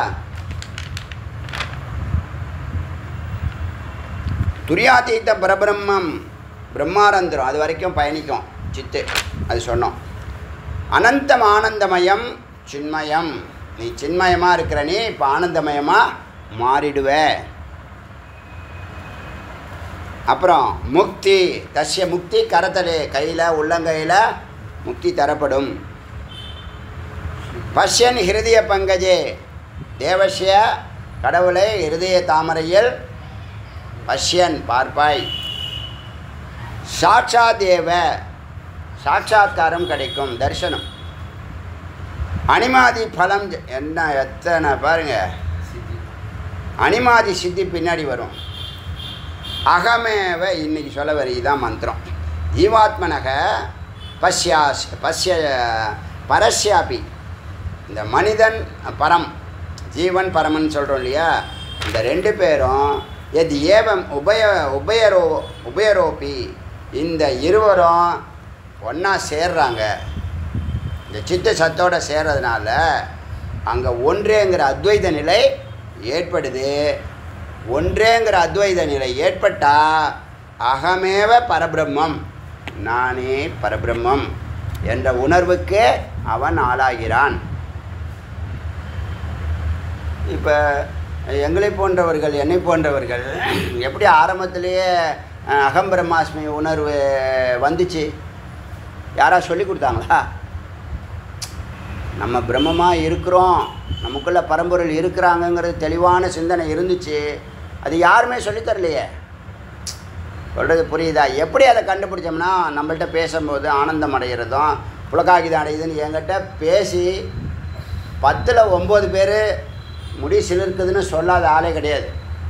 துரியாதீத்த பரபிரம்மம் பிரம்மானந்தரம் அது வரைக்கும் பயணிக்கும் சித்து அது சொன்னோம் அனந்தம் ஆனந்தமயம் சின்மயம் நீ சின்மயமாக இருக்கிற நீ இப்போ ஆனந்தமயமாக மாறிடுவ அப்புறம் முக்தி தஸ்ய முக்தி கரத்தலே கையில் உள்ளங்கையில் முக்தி தரப்படும் பஷ்யன் ஹிருதய பங்கஜே தேவசிய கடவுளை ஹிருதய தாமரையில் பஷ்யன் பார்ப்பாய் சாட்சாதேவ சாட்சாத்காரம் கிடைக்கும் தரிசனம் அனிமாதி பலம் ஜ- என்ன எத்தனை பாருங்க சித்தி அனிமாதி சித்தி பின்னாடி வரும் அகமேவ இன்னைக்கு சொல்ல வரி இதான் மந்திரம் ஜீவாத்மனக பஷ்யாஸ் பஷ்ய பரஸ்யாபி இந்த மனிதன் பரம் ஜீவன் பரமன் சொல்கிறோம் இல்லையா இந்த ரெண்டு பேரும் எது ஏவம் உபய உபயரோ உபயரோபி இந்த இருவரும் ஒன்றா சேர்றாங்க இந்த சித்த சத்தோட சேர்றதுனால அங்கே ஒன்றேங்கிற அத்வைத நிலை ஏற்படுது ஒன்றேங்கிற அத்வைத நிலை ஏற்பட்டால் அகமேவ பரபிரம்மம் நானே பரபிரம்மம் என்ற உணர்வுக்கு அவன் ஆளாகிறான் இப்போ எங்களை போன்றவர்கள் என்னை போன்றவர்கள் எப்படி ஆரம்பத்திலேயே அஹ், அகம் பிரம்மாஸ்மி உணர்வு வந்துச்சு யாரா சொல்லி கொடுத்தாங்களா நம்ம பிரம்மமாக இருக்கிறோம் நமக்குள்ள பரம்பொருள் இருக்கிறாங்கங்கிறது தெளிவான சிந்தனை இருந்துச்சு அது யாருமே சொல்லித் தரலையே சொல்கிறது புரியுதா எப்படி அதை கண்டுபிடிச்சோம்னா நம்மள்ட்ட பேசும்போது ஆனந்தம் அடைகிறதும் புலகாகிதம் அடையுதுன்னு என்கிட்ட பேசி பத்தில் ஒம்பது பேர் முடி சிலிர்க்குதுன்னு சொல்லாத ஆளே கிடையாது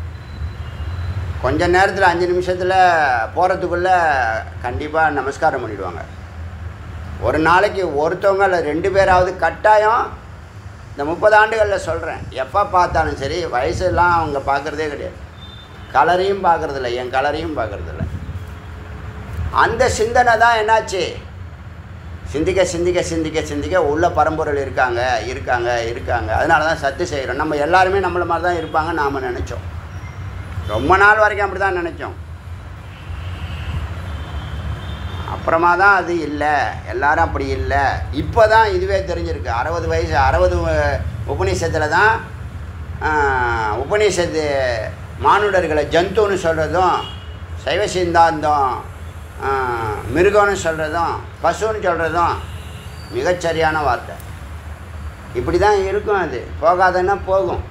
கொஞ்ச நேரத்தில் அஞ்சு நிமிஷத்தில் போகிறதுக்குள்ளே கண்டிப்பாக நமஸ்காரம் பண்ணிடுவாங்க ஒரு நாளைக்கு ஒருத்தவங்க இல்லை ரெண்டு பேராவது கட்டாயம் இந்த முப்பது ஆண்டுகளில் சொல்கிறேன் எப்போ பார்த்தாலும் சரி வயசெல்லாம் அவங்க பார்க்குறதே கிடையாது கலரையும் பார்க்குறதில்ல என் கலரையும் பார்க்குறதில்ல அந்த சிந்தனை தான் என்னாச்சு சிந்திக்க சிந்திக்க சிந்திக்க சிந்திக்க உள்ள பரம்பொருள் இருக்காங்க இருக்காங்க இருக்காங்க அதனால தான் சத்து செய்கிறோம் நம்ம எல்லாருமே நம்மள மாதிரி தான் இருப்பாங்க நாம் நினச்சோம் ரொம்ப நாள் வரைக்கும் அப்படி தான் நினச்சோம் அப்புறமா தான் அது இல்லை எல்லாரும் அப்படி இல்லை இப்போ தான் இதுவே தெரிஞ்சிருக்கு அறுபது வயசு அறுபது உபநிஷத்தில் தான் ஆஹ், உபநிஷத்து மானுடர்களை ஜந்துன்னு சொல்கிறதும் சைவ சிந்தாந்தம் ஆஹ், மிருகம்னு சொல்கிறதும் பசுன்னு சொல்கிறதும் மிகச்சரியான வார்த்தை இப்படி தான் இருக்கும் அது போகாதன்னா போகும்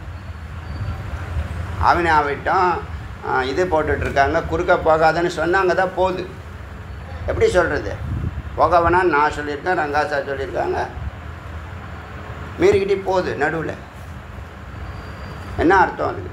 அவனை ஆவிட்டம் ஆஹ், இது போட்டுட்ருக்காங்க குறுக்க போகாதன்னு சொன்னாங்க தான் போகுது எப்படி சொல்கிறது போக வேணாம் நான் சொல்லியிருக்கேன் ரங்காசா சொல்லியிருக்காங்க மீறிக்கிட்டே போகுது நடுவில் என்ன அர்த்தம் அதுக்கு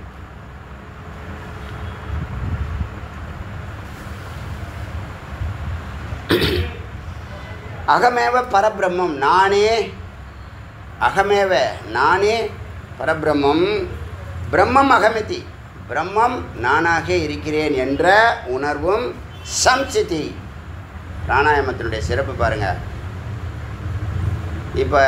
அகமேவ பரபிரம்மம் நானே அகமேவ நானே பரபிரம்மம் பிரம்மம் அகமிதி பிரம்மம் நானாக இருக்கிறேன் என்ற உணர்வும் சம்சிதி பிராணாயாமத்தினுடைய சிறப்பு பாருங்கள் இப்போ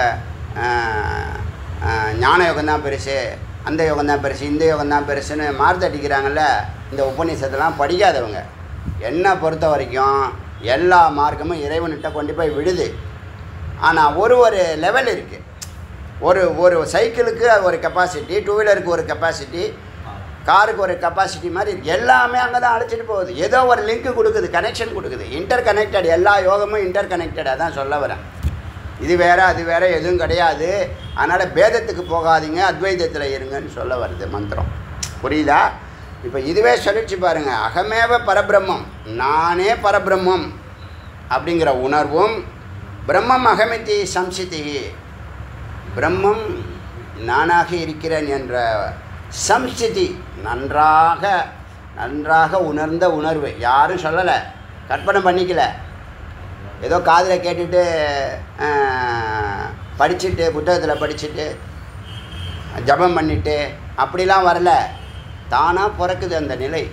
ஞான யோகம் தான் பெருசு அந்த யோகம் தான் பெருசு இந்த யோகம் தான் பெருசுன்னு மார்த்தடிக்கிறாங்கல்ல இந்த உபநிஷத்தெல்லாம் படிக்காதவங்க என்னை பொறுத்த வரைக்கும் எல்லா மார்க்கமும் இறைவன்கிட்ட கொண்டு போய் விடுது ஆனால் ஒரு ஒரு லெவல் இருக்குது ஒரு ஒரு சைக்கிளுக்கு ஒரு கெப்பாசிட்டி டூ வீலருக்கு ஒரு கெப்பாசிட்டி காருக்கு ஒரு கெப்பாசிட்டி மாதிரி இருக்கு எல்லாமே அங்கே தான் அழைச்சிட்டு போகுது ஏதோ ஒரு லிங்க் கொடுக்குது கனெக்ஷன் கொடுக்குது இன்டர் கனெக்டட் எல்லா யோகமும் இன்டர் கனெக்டடாக தான் சொல்ல வரேன் இது வேற அது வேற எதுவும் கிடையாது அதனால் பேதத்துக்கு போகாதீங்க அத்வைதத்தில் இருங்கன்னு சொல்ல வருது மந்திரம் புரியுதா இப்போ இதுவே சொல்லிச்சு பாருங்க அகமேவ பரபிரம்மம் நானே பரபிரம்மம் அப்படிங்கிற உணர்வும் பிரம்மம் அகமிதி சம்சிதி பிரம்மம் நானாக இருக்கிறேன் என்ற சம்ஸ்திதி நன்றாக நன்றாக உணர்ந்த உணர்வு யாரும் சொல்லலை கற்பனை பண்ணிக்கல ஏதோ காதில் கேட்டுட்டு ஆஹ், படிச்சுட்டு புத்தகத்தில் படிச்சுட்டு ஜபம் பண்ணிட்டு அப்படிலாம் வரல தானாக பிறக்குது அந்த நிலை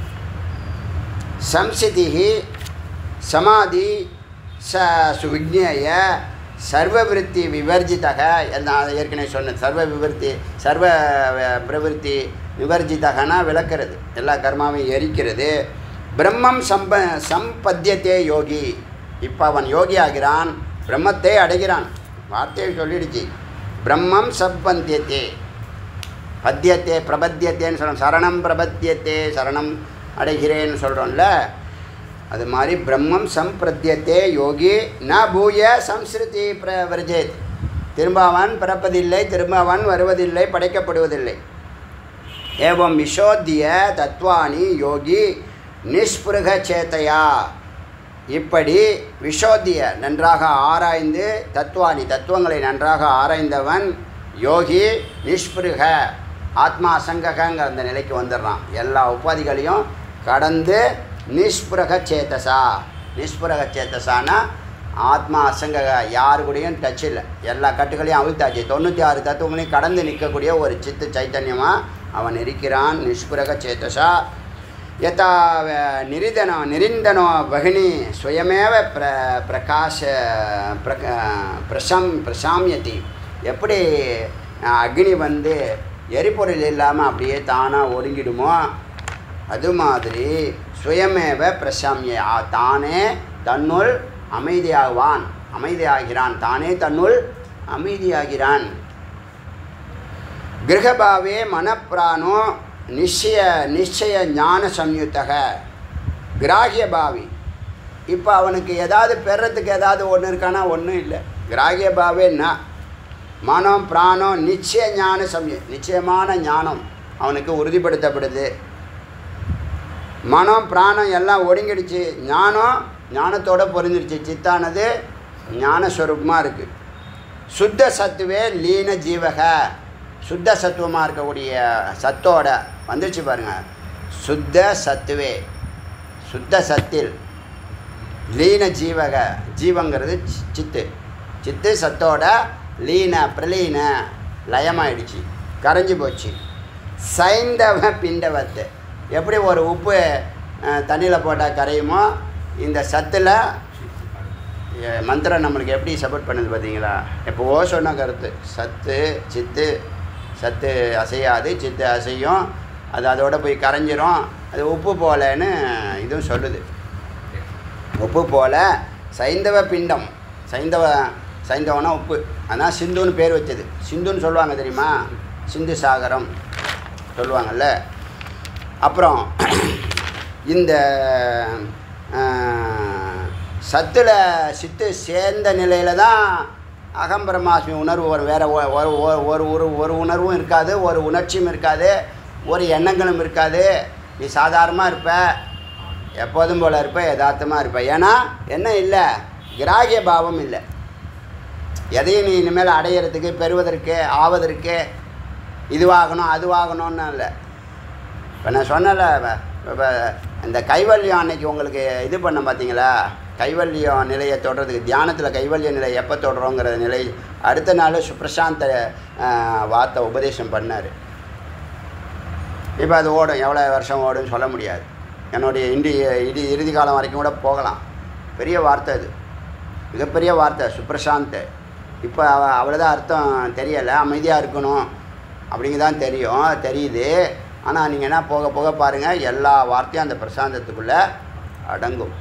சம்சிதிஹி சமாதி ச சுவிக்னேய சர்வவிருத்தி விவர்ஜிதக நான் ஏற்கனவே சொன்னேன் சர்வ விவர்த்தி சர்வ வ- பிரவிற்த்தி விவர்ஜிதகனா விளக்கிறது எல்லா கர்மாவையும் எரிக்கிறது பிரம்மம் சம்ப சம்பத்தியத்தே யோகி இப்போ அவன் யோகி ஆகிறான் பிரம்மத்தை அடைகிறான் வார்த்தையை சொல்லிடுச்சு பிரம்மம் சம்பந்தியத்தே பத்தியத்தே பிரபத்தியத்தேன்னு சொல்கிறோம் சரணம் பிரபத்தியத்தே சரணம் அடைகிறேன்னு சொல்கிறோம்ல அது மாதிரி பிரம்மம் சம்பிரத்தியத்தே யோகி ந பூய சம்ஸ்ருதி பிரவர்ஜேத் திரும்ப அவன் பிறப்பதில்லை திரும்ப அவன் வருவதில்லை படைக்கப்படுவதில்லை ஏவம் விஷோத்திய தத்வானி யோகி நிஸ்பிருக சேத்தையா இப்படி விஷோத்திய நன்றாக ஆராய்ந்து தத்துவானி தத்துவங்களை நன்றாக ஆராய்ந்தவன் யோகி நிஷ்பிருக ஆத்மா அசங்ககங்கிற அந்த நிலைக்கு வந்துடுறான் எல்லா உபாதிகளையும் கடந்து நிஷ்பிருக சேத்தசா நிஷ்பிருக சேத்தசானா ஆத்மா அசங்க யாரு கூடயும் டச் இல்லை எல்லா கட்டுகளையும் அவிழ்த்தாச்சு தொண்ணூற்றி ஆறு தத்துவங்களையும் கடந்து நிற்கக்கூடிய ஒரு சித்து சைத்தன்யமாக அவன் இருக்கிறான் நிஷ்புரக சேத்தசா யதா வ- நிரிதனோ நிரிந்தனோ பகினி சுயமேவ பிர பிரகாச பிரக பிரசம் பிரசாமியதி எப்படி அஹ், அக்னி வந்து எரிபொருள் இல்லாமல் அப்படியே தானாக ஒடுங்கிடுமோ அது மாதிரி சுயமேவ பிரசாமிய ஆ- தானே தன்னுள் அமைதியாகுவான் அமைதியாகிறான் தானே தன்னுள் அமைதியாகிறான் கிரகபாவே மனப்பிராணோ நிச்சய நிச்சய ஞான சம்யுத்தக கிராகிய பாவி இப்போ அவனுக்கு ஏதாவது பெறத்துக்கு ஏதாவது ஒன்று இருக்கானா ஒன்றும் இல்லை கிராகிய பாவே ந மனம் பிராணம் நிச்சய ஞான சம்ய நிச்சயமான ஞானம் அவனுக்கு உறுதிப்படுத்தப்படுது மனம் பிராணம் எல்லாம் ஒடுங்கிடுச்சு ஞானம் ஞானத்தோட பொருந்திடுச்சு சித்தானது ஞானஸ்வரூபமாக இருக்குது சுத்த சத்துவே லீன ஜீவக சுத்த சத்துவமாக இருக்கக்கூடிய சத்தோட வந்துருச்சு பாருங்க சுத்த சத்துவே சுத்த சத்தில் லீன ஜீவக ஜீவங்கிறது சி- சித்து சித்து சத்தோட லீன பிரலீன லயமாயிடுச்சு கரைஞ்சி போச்சு சைந்தவ பிண்டவத்து எப்படி ஒரு உப்பு தண்ணியில் போட்டால் கரையுமோ இந்த சத்தில் எ- மந்திரம் நம்மளுக்கு எப்படி சப்போர்ட் பண்ணுது பார்த்தீங்களா எப்போவோ சொன்ன கருத்து சத்து சித்து சத்து அசையாது சித்து அசையும் அது அதோட போய் கரைஞ்சிரும் அது உப்பு போலன்னு இதுவும் சொல்லுது உப்பு போல சைந்தவ பிண்டம் சைந்தவ சைந்தவனா உப்பு அதான் சிந்துன்னு பேர் வச்சது சிந்துன்னு சொல்லுவாங்க தெரியுமா சிந்து சாகரம் சொல்லுவாங்கல்ல அப்புறம் இந்த சத்தில் சித்து சேர்ந்த நிலையில் தான் அகம்பிரமாஸ்மி உணர்வு வரும் வேறு ஒரு ஒரு ஒரு ஒரு ஒரு உணர்வும் இருக்காது ஒரு உணர்ச்சியும் இருக்காது ஒரு எண்ணங்களும் இருக்காது நீ சாதாரணமாக இருப்ப எப்போதும் போல் இருப்ப யதார்த்தமாக இருப்ப ஏன்னா என்ன இல்லை கிராகிய பாவம் இல்லை எதையும் நீ இனிமேல் அடையிறதுக்கு பெறுவதற்கு ஆவதற்கு இதுவாகணும் அதுவாகணும்னு இல்லை இப்போ நான் சொன்னல இப்போ இந்த கைவல்யம் அன்னைக்கு உங்களுக்கு இது பண்ண பார்த்தீங்களா கைவல்யம் நிலையை தொடுறதுக்கு தியானத்தில் கைவல்ய நிலை எப்போ தொடுறோங்கிற நிலை அடுத்த நாள் சுப்ரசாந்த ஆஹ், வார்த்தை உபதேசம் பண்ணார் இப்போ அது ஓடும் எவ்வளோ வருஷம் ஓடும்னு சொல்ல முடியாது என்னுடைய இண்டி இடி இறுதி காலம் வரைக்கும் கூட போகலாம் பெரிய வார்த்தை அது மிகப்பெரிய வார்த்தை சுப்ரசாந்த் இப்போ அவ அவ்வளோதான் அர்த்தம் தெரியலை அமைதியாக இருக்கணும் அப்படிங்கதான் தெரியும் தெரியுது ஆனால் நீங்கள் என்ன போக போக பாருங்கள் எல்லா வார்த்தையும் அந்த பிரசாந்தத்துக்குள்ளே அடங்கும்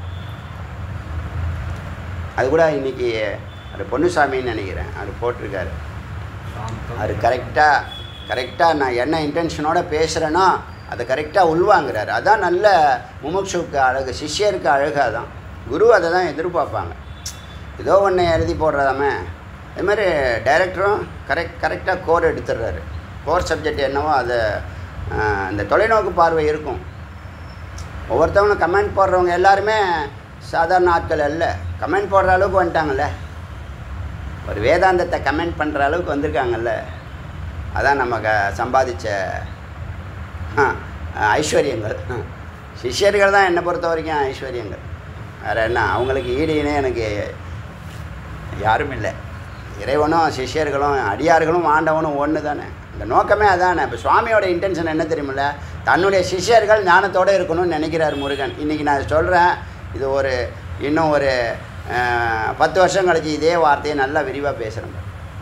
அது கூட இன்னைக்கு அது பொன்னுசாமின்னு நினைக்கிறேன் அது போட்டிருக்காரு அது கரெக்டாக கரெக்டாக நான் என்ன இன்டென்ஷனோட பேசுகிறேனோ அதை கரெக்டாக உள்வாங்கிறாரு அதான் நல்ல முமுட்சுக்கு அழகு சிஷ்யருக்கு அழகு அதான் குரு அதை தான் எதிர்பார்ப்பாங்க ஏதோ ஒன்று எழுதி போடுறதாமே அது மாதிரி டைரக்டரும் கரெக்ட் கரெக்டாக கோர் எடுத்துடுறாரு கோர் சப்ஜெக்ட் என்னவோ அதை ஆஹ், அந்த தொலைநோக்கு பார்வை இருக்கும் ஒவ்வொருத்தவங்களும் கமெண்ட் போடுறவங்க எல்லாருமே சாதாரண ஆட்கள் அல்ல கமெண்ட் போடுற அளவுக்கு வந்துட்டாங்கல்ல ஒரு வேதாந்தத்தை கமெண்ட் பண்ணுற அளவுக்கு வந்திருக்காங்கல்ல அதான் நம்ம க சம்பாதிச்ச ஆ, ஐஸ்வர்யங்கள் சிஷ்யர்கள் தான் என்னை பொறுத்த வரைக்கும் ஐஸ்வர்யங்கள் வேறு என்ன அவங்களுக்கு ஈடு இணை எனக்கு யாரும் இல்லை இறைவனும் சிஷ்யர்களும் அடியார்களும் ஆண்டவனும் ஒன்று தானே இந்த நோக்கமே அதானே இப்போ சுவாமியோட இன்டென்ஷன் என்ன தெரியுமில்ல தன்னுடைய சிஷ்யர்கள் ஞானத்தோடு இருக்கணும்னு நினைக்கிறார் முருகன் இன்றைக்கி நான் சொல்கிறேன் இது ஒரு இன்னும் ஒரு அஹ், பத்து வருஷம் கழிச்சு இதே வார்த்தையை நல்லா விரிவாக பேசுகிறேன்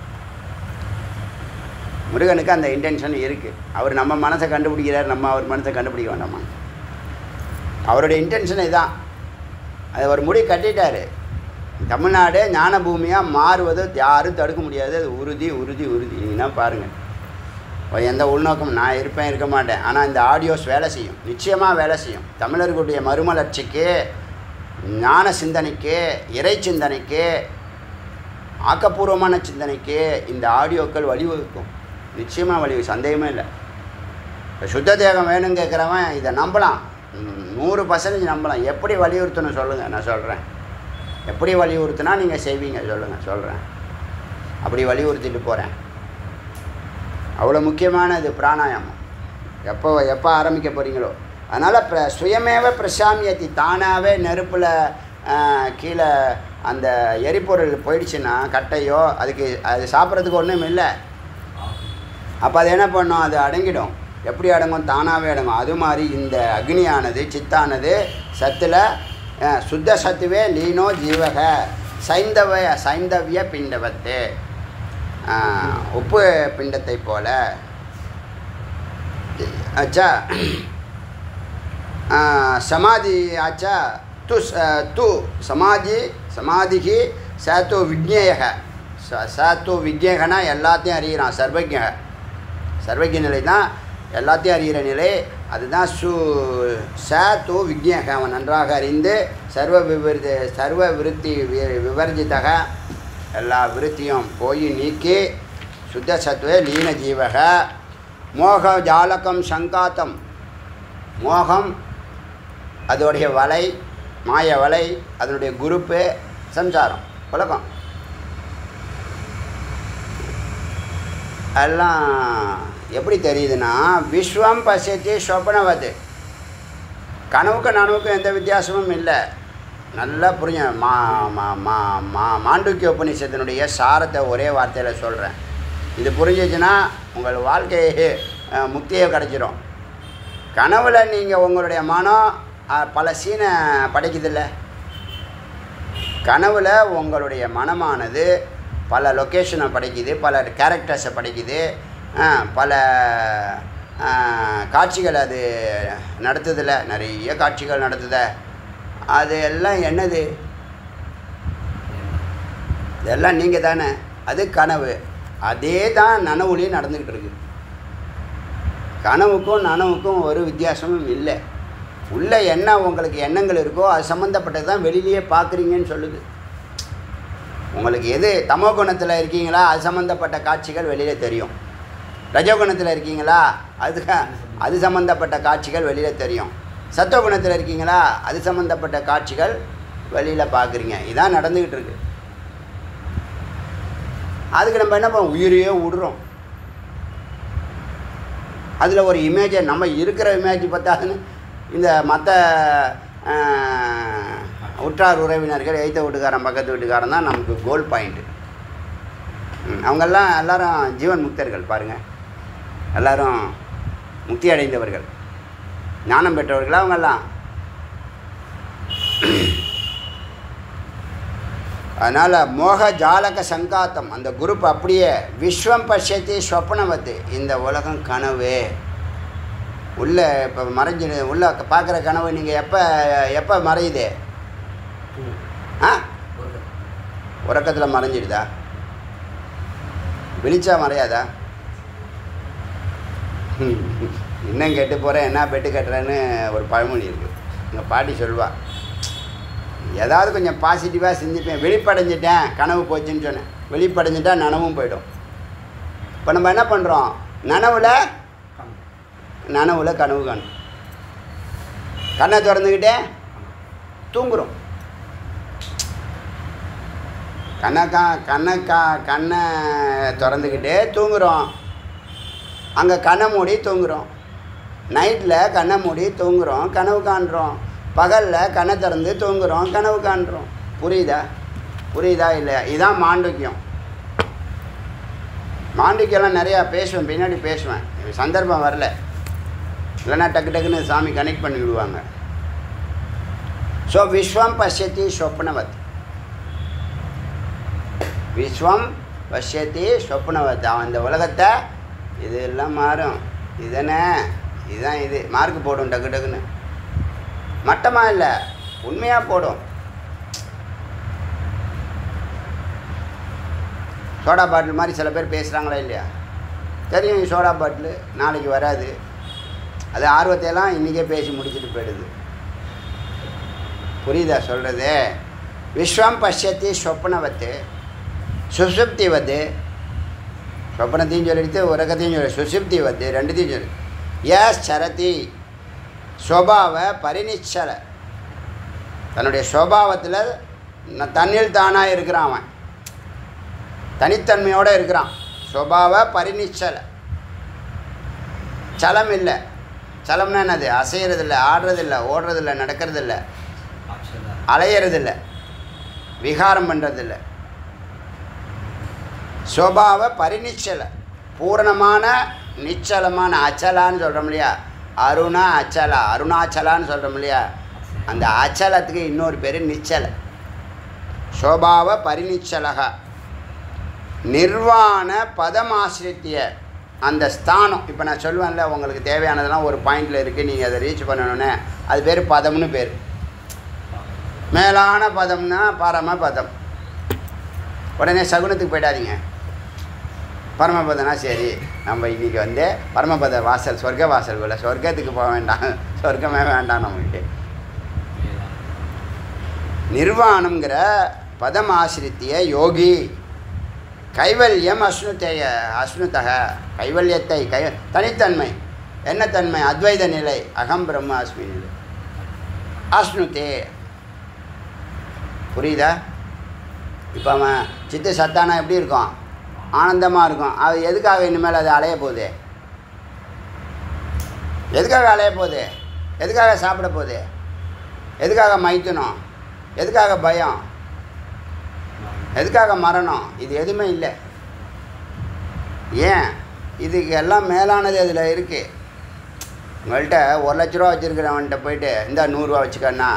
முருகனுக்கு அந்த இன்டென்ஷன் இருக்குது அவர் நம்ம மனசை கண்டுபிடிக்கிறார் நம்ம அவர் மனசை கண்டுபிடிக்க வேண்டாமா அவருடைய இன்டென்ஷன் இதான் அது ஒரு முடி கட்டிட்டாரு தமிழ்நாடு ஞான பூமியாக மாறுவது யாரும் தடுக்க முடியாது அது உறுதி உறுதி உறுதி நீங்கன்னா பாருங்கள் எந்த உள்நோக்கம் நான் இருப்பேன் இருக்க மாட்டேன் ஆனால் இந்த ஆடியோஸ் வேலை செய்யும் நிச்சயமாக வேலை செய்யும் தமிழர்களுடைய மறுமலர்ச்சிக்கு ஞான சிந்தனைக்கு இறை சிந்தனைக்கு ஆக்கப்பூர்வமான சிந்தனைக்கு இந்த ஆடியோக்கள் வழிவகுக்கும் நிச்சயமாக வழி சந்தேகமே இல்லை இப்போ சுத்த தேகம் வேணும்னு கேட்குறவன் இதை நம்பலாம் ம், நூறு பர்சன்டேஜ் நம்பலாம் எப்படி வலியுறுத்தணும் சொல்லுங்கள் நான் சொல்கிறேன் எப்படி வலியுறுத்தினா நீங்கள் செய்வீங்க சொல்லுங்கள் சொல்கிறேன் அப்படி வலியுறுத்திட்டு போகிறேன் அவ்வளோ முக்கியமானது பிராணாயாமம் எப்போ எப்போ ஆரம்பிக்க போகிறீங்களோ அதனால் பிர சுயமேவ பிரசாமியத்தி தானாகவே நெருப்பில் கீழே அந்த எரிபொருள் போயிடுச்சுன்னா கட்டையோ அதுக்கு அது சாப்பிட்றதுக்கு ஒன்றும் இல்லை அப்போ அது என்ன பண்ணும் அது அடங்கிடும் எப்படி அடங்கும் தானாகவே அடங்கும் அது மாதிரி இந்த அக்னியானது சித்தானது சத்தில் அஹ், சுத்த சத்துவே லீனோ ஜீவக சைந்தவ சைந்தவிய பிண்டவத்து அஹ், உப்பு பிண்டத்தை போல अच्छा आ, समाधि आचा तु स- तु समाधि समाधिः स तु विज्ञेयः स स तु விஜயகனா எல்லாத்தையும் அறிகிறான் சர்வஜ சர்வஜ நிலை தான் எல்லாத்தையும் அறிகிற நிலை அதுதான் சு ச து விஜயக அவன் நன்றாக அறிந்து சர்வ விவருதி சர்வ விருத்தி வி- விவர்ஜிதக எல்லா விருத்தியும் போய் நீக்கி சுத்த சத்துவே லீன ஜீவக மோக ஜாலகம் சங்காத்தம் மோகம் அதோடைய வலை மாய வலை அதனுடைய குரூப்பு சம்சாரம் உலகம் எல்லாம் எப்படி தெரியுதுன்னா விஸ்வம் பசியத்தி சொப்பனவது கனவுக்கும் நனவுக்கும் எந்த வித்தியாசமும் இல்லை நல்லா புரிஞ்ச மா மா மா மா மாண்டுக்கிய உபநிஷத்தினுடைய சாரத்தை ஒரே வார்த்தையில் சொல்கிறேன் இது புரிஞ்சிச்சுன்னா உங்கள் வாழ்க்கை அஹ், முக்தியே கிடச்சிரும் கனவுல நீங்கள் உங்களுடைய மனம் அஹ், பல சீனை படைக்குதில்ல கனவுல உங்களுடைய மனமானது பல லொக்கேஷனை படைக்குது பல கேரக்டர்ஸை படைக்குது அஹ், பல அஹ், காட்சிகள் அது நடத்துதில்ல நிறைய காட்சிகள் நடத்துத அது எல்லாம் என்னது இதெல்லாம் நீங்கள் தானே அது கனவு அதே தான் நனவுலேயும் நடந்துக்கிட்டு இருக்கு கனவுக்கும் நனவுக்கும் ஒரு வித்தியாசமும் இல்லை உள்ள என்ன உங்களுக்கு எண்ணங்கள் இருக்கோ அது சம்மந்தப்பட்டது தான் வெளியிலேயே பார்க்குறீங்கன்னு சொல்லுது உங்களுக்கு எது தமோ குணத்தில் இருக்கீங்களா அது சம்மந்தப்பட்ட காட்சிகள் வெளியில் தெரியும் ரஜோகுணத்தில் இருக்கீங்களா அது அது சம்மந்தப்பட்ட காட்சிகள் வெளியில் தெரியும் சத்துவகுணத்தில் இருக்கீங்களா அது சம்மந்தப்பட்ட காட்சிகள் வெளியில் பார்க்குறீங்க இதான் நடந்துக்கிட்டு இருக்கு அதுக்கு நம்ம என்ன பண்ணுவோம் உயிரையே விடுறோம் அதில் ஒரு இமேஜை நம்ம இருக்கிற இமேஜ் பார்த்தாதுன்னு இந்த மற்ற உற்றார் உறவினர்கள் எய்த்த வீட்டுக்காரன் பக்கத்து வீட்டுக்காரன் தான் நமக்கு கோல் பாயிண்ட்டு அவங்கெல்லாம் எல்லாரும் ஜீவன் முக்தர்கள் பாருங்கள் எல்லாரும் முக்தி அடைந்தவர்கள் ஞானம் பெற்றவர்கள் அவங்கெல்லாம் அதனால் மோக ஜாலக சங்காத்தம் அந்த குரூப் அப்படியே விஸ்வம் பஷ்யத்தி ஸ்வப்னவத்து இந்த உலகம் கனவு உள்ள இப்போ மறைஞ்சிடு உள்ள பார்க்குற கனவு நீங்கள் எப்போ எப்போ மறையுது ஆ உறக்கத்தில் மறைஞ்சிடுதா விழிச்சா மறையாதா ஹம். இன்னும் கெட்டு போகிறேன் என்ன பெட்டு கட்டுறேன்னு ஒரு பழமொழி இருக்குது எங்கள் பாட்டி சொல்வா ஏதாவது கொஞ்சம் பாசிட்டிவாக சிந்திப்பேன் வெளிப்படைஞ்சிட்டேன் கனவு போச்சுன்னு சொன்னேன் வெளிப்படைஞ்சிட்டா நனவும் போயிடும் இப்போ நம்ம என்ன பண்ணுறோம் நனவில் நனவில் கனவு காணும் கண்ணை திறந்துக்கிட்டே தூங்குறோம் கண்ணை கா கண்ணை கா கண்ணை திறந்துக்கிட்டே தூங்குறோம் அங்கே கண்ணை மூடி தூங்குறோம் நைட்டில் கண்ணை மூடி தூங்குறோம் கனவு காண்றோம் பகலில் கண்ணை திறந்து தூங்குறோம் கனவு காண்றோம் புரியுதா புரியுதா இல்லையா இதான் மாண்டக்கியம் மாண்டக்கியம்லாம் நிறையா பேசுவேன் பின்னாடி பேசுவேன் சந்தர்ப்பம் வரல இல்லைன்னா டக்கு டக்குன்னு சாமி கனெக்ட் பண்ணி விடுவாங்க ஸோ விஸ்வம் பசியத்தி சொப்னவத் விஸ்வம் பஷ்யத்தி சொப்னவத் அவன் இந்த உலகத்தை இதெல்லாம் மாறும் இதுதானே இதுதான் இது மார்க் போடும் டக்கு டக்குன்னு மட்டமாக இல்லை உண்மையாக போடும் சோடா பாட்டில் மாதிரி சில பேர் பேசுகிறாங்களா இல்லையா தெரியும் சோடா பாட்டில் நாளைக்கு வராது அது ஆர்வத்தையெல்லாம் இன்றைக்கே பேசி முடிச்சுட்டு போயிடுது புரியுதா சொல்கிறது விஸ்வம் பஷ்யத்தி சொப்னவத்து சுசுப்தி வது சொப்பனத்தையும் சொல்லிடுத்து உறக்கத்தையும் சொல்லி சுசுப்தி வது ரெண்டுத்தையும் சொல்லி எஸ் சரதி ஸ்வபாவ பரிநிச்சல தன்னுடைய ஸ்வபாவத்தில் ந- தன்னில் தானாக இருக்கிறான் அவன் தனித்தன்மையோடு இருக்கிறான் ஸ்வபாவ பரிநிச்சல சலம் இல்லை சலம்னா என்னது அசையறதில்ல ஆடுறதில்ல ஓடுறதில்ல நடக்கிறதில்ல அக்ஷதா அலையிறதில்ல விகாரம் பண்ணுறதில்ல சுவாவ பரிநிச்சல பூரணமான நிச்சலமான அச்சலான்னு சொல்கிறோம் இல்லையா அருணா அச்சலா அருணாச்சலான்னு சொல்கிறோம் இல்லையா அந்த அச்சலத்துக்கு இன்னொரு பேர் நிச்சல சோபாவ பரிநிச்சலக நிர்வாண பதமாசிரித்திய அந்த ஸ்தானம் இப்போ நான் சொல்லுவேன்ல உங்களுக்கு தேவையானதெல்லாம் ஒரு பாயிண்டில் இருக்குது நீங்கள் அதை ரீச் பண்ணணுன்னே அது பேர் பதம்னு பேர் மேலான பதம்னா பரம பதம் உடனே சகுனத்துக்கு போயிடாதீங்க பரமபதனா சரி நம்ம இன்றைக்கி வந்து பரமபத வாசல் சொர்க்க வாசல் போல சொர்க்கத்துக்கு போக வேண்டாம் சொர்க்கமே வேண்டாம் நம்மளுக்கு நிர்வாணம்ங்கிற பதம் ஆசிரித்திய யோகி கைவல்யம் அஸ்னுத்தைய அஸ்னுதக கைவல்யத்தை கை தனித்தன்மை என்ன தன்மை அத்வைத நிலை அகம் பிரம்ம அஸ்மி நிலை அஸ்னுதே புரியுதா இப்போ அவன் சித்து சத்தானா எப்படி இருக்கும் ஆனந்தமாக இருக்கும் அது எதுக்காக இனிமேல் அது அலைய போகுது எதுக்காக அலைய போகுது எதுக்காக சாப்பிட போகுது எதுக்காக மைத்தணும் எதுக்காக பயம் எதுக்காக மரணம் இது எதுவுமே இல்லை ஏன் இதுக்கு எல்லாம் மேலானது அதில் இருக்குது உங்கள்கிட்ட ஒரு லட்ச ரூபா வச்சுருக்கிறவன்கிட்ட போயிட்டு இந்த நூறுரூவா வச்சுக்கண்ணா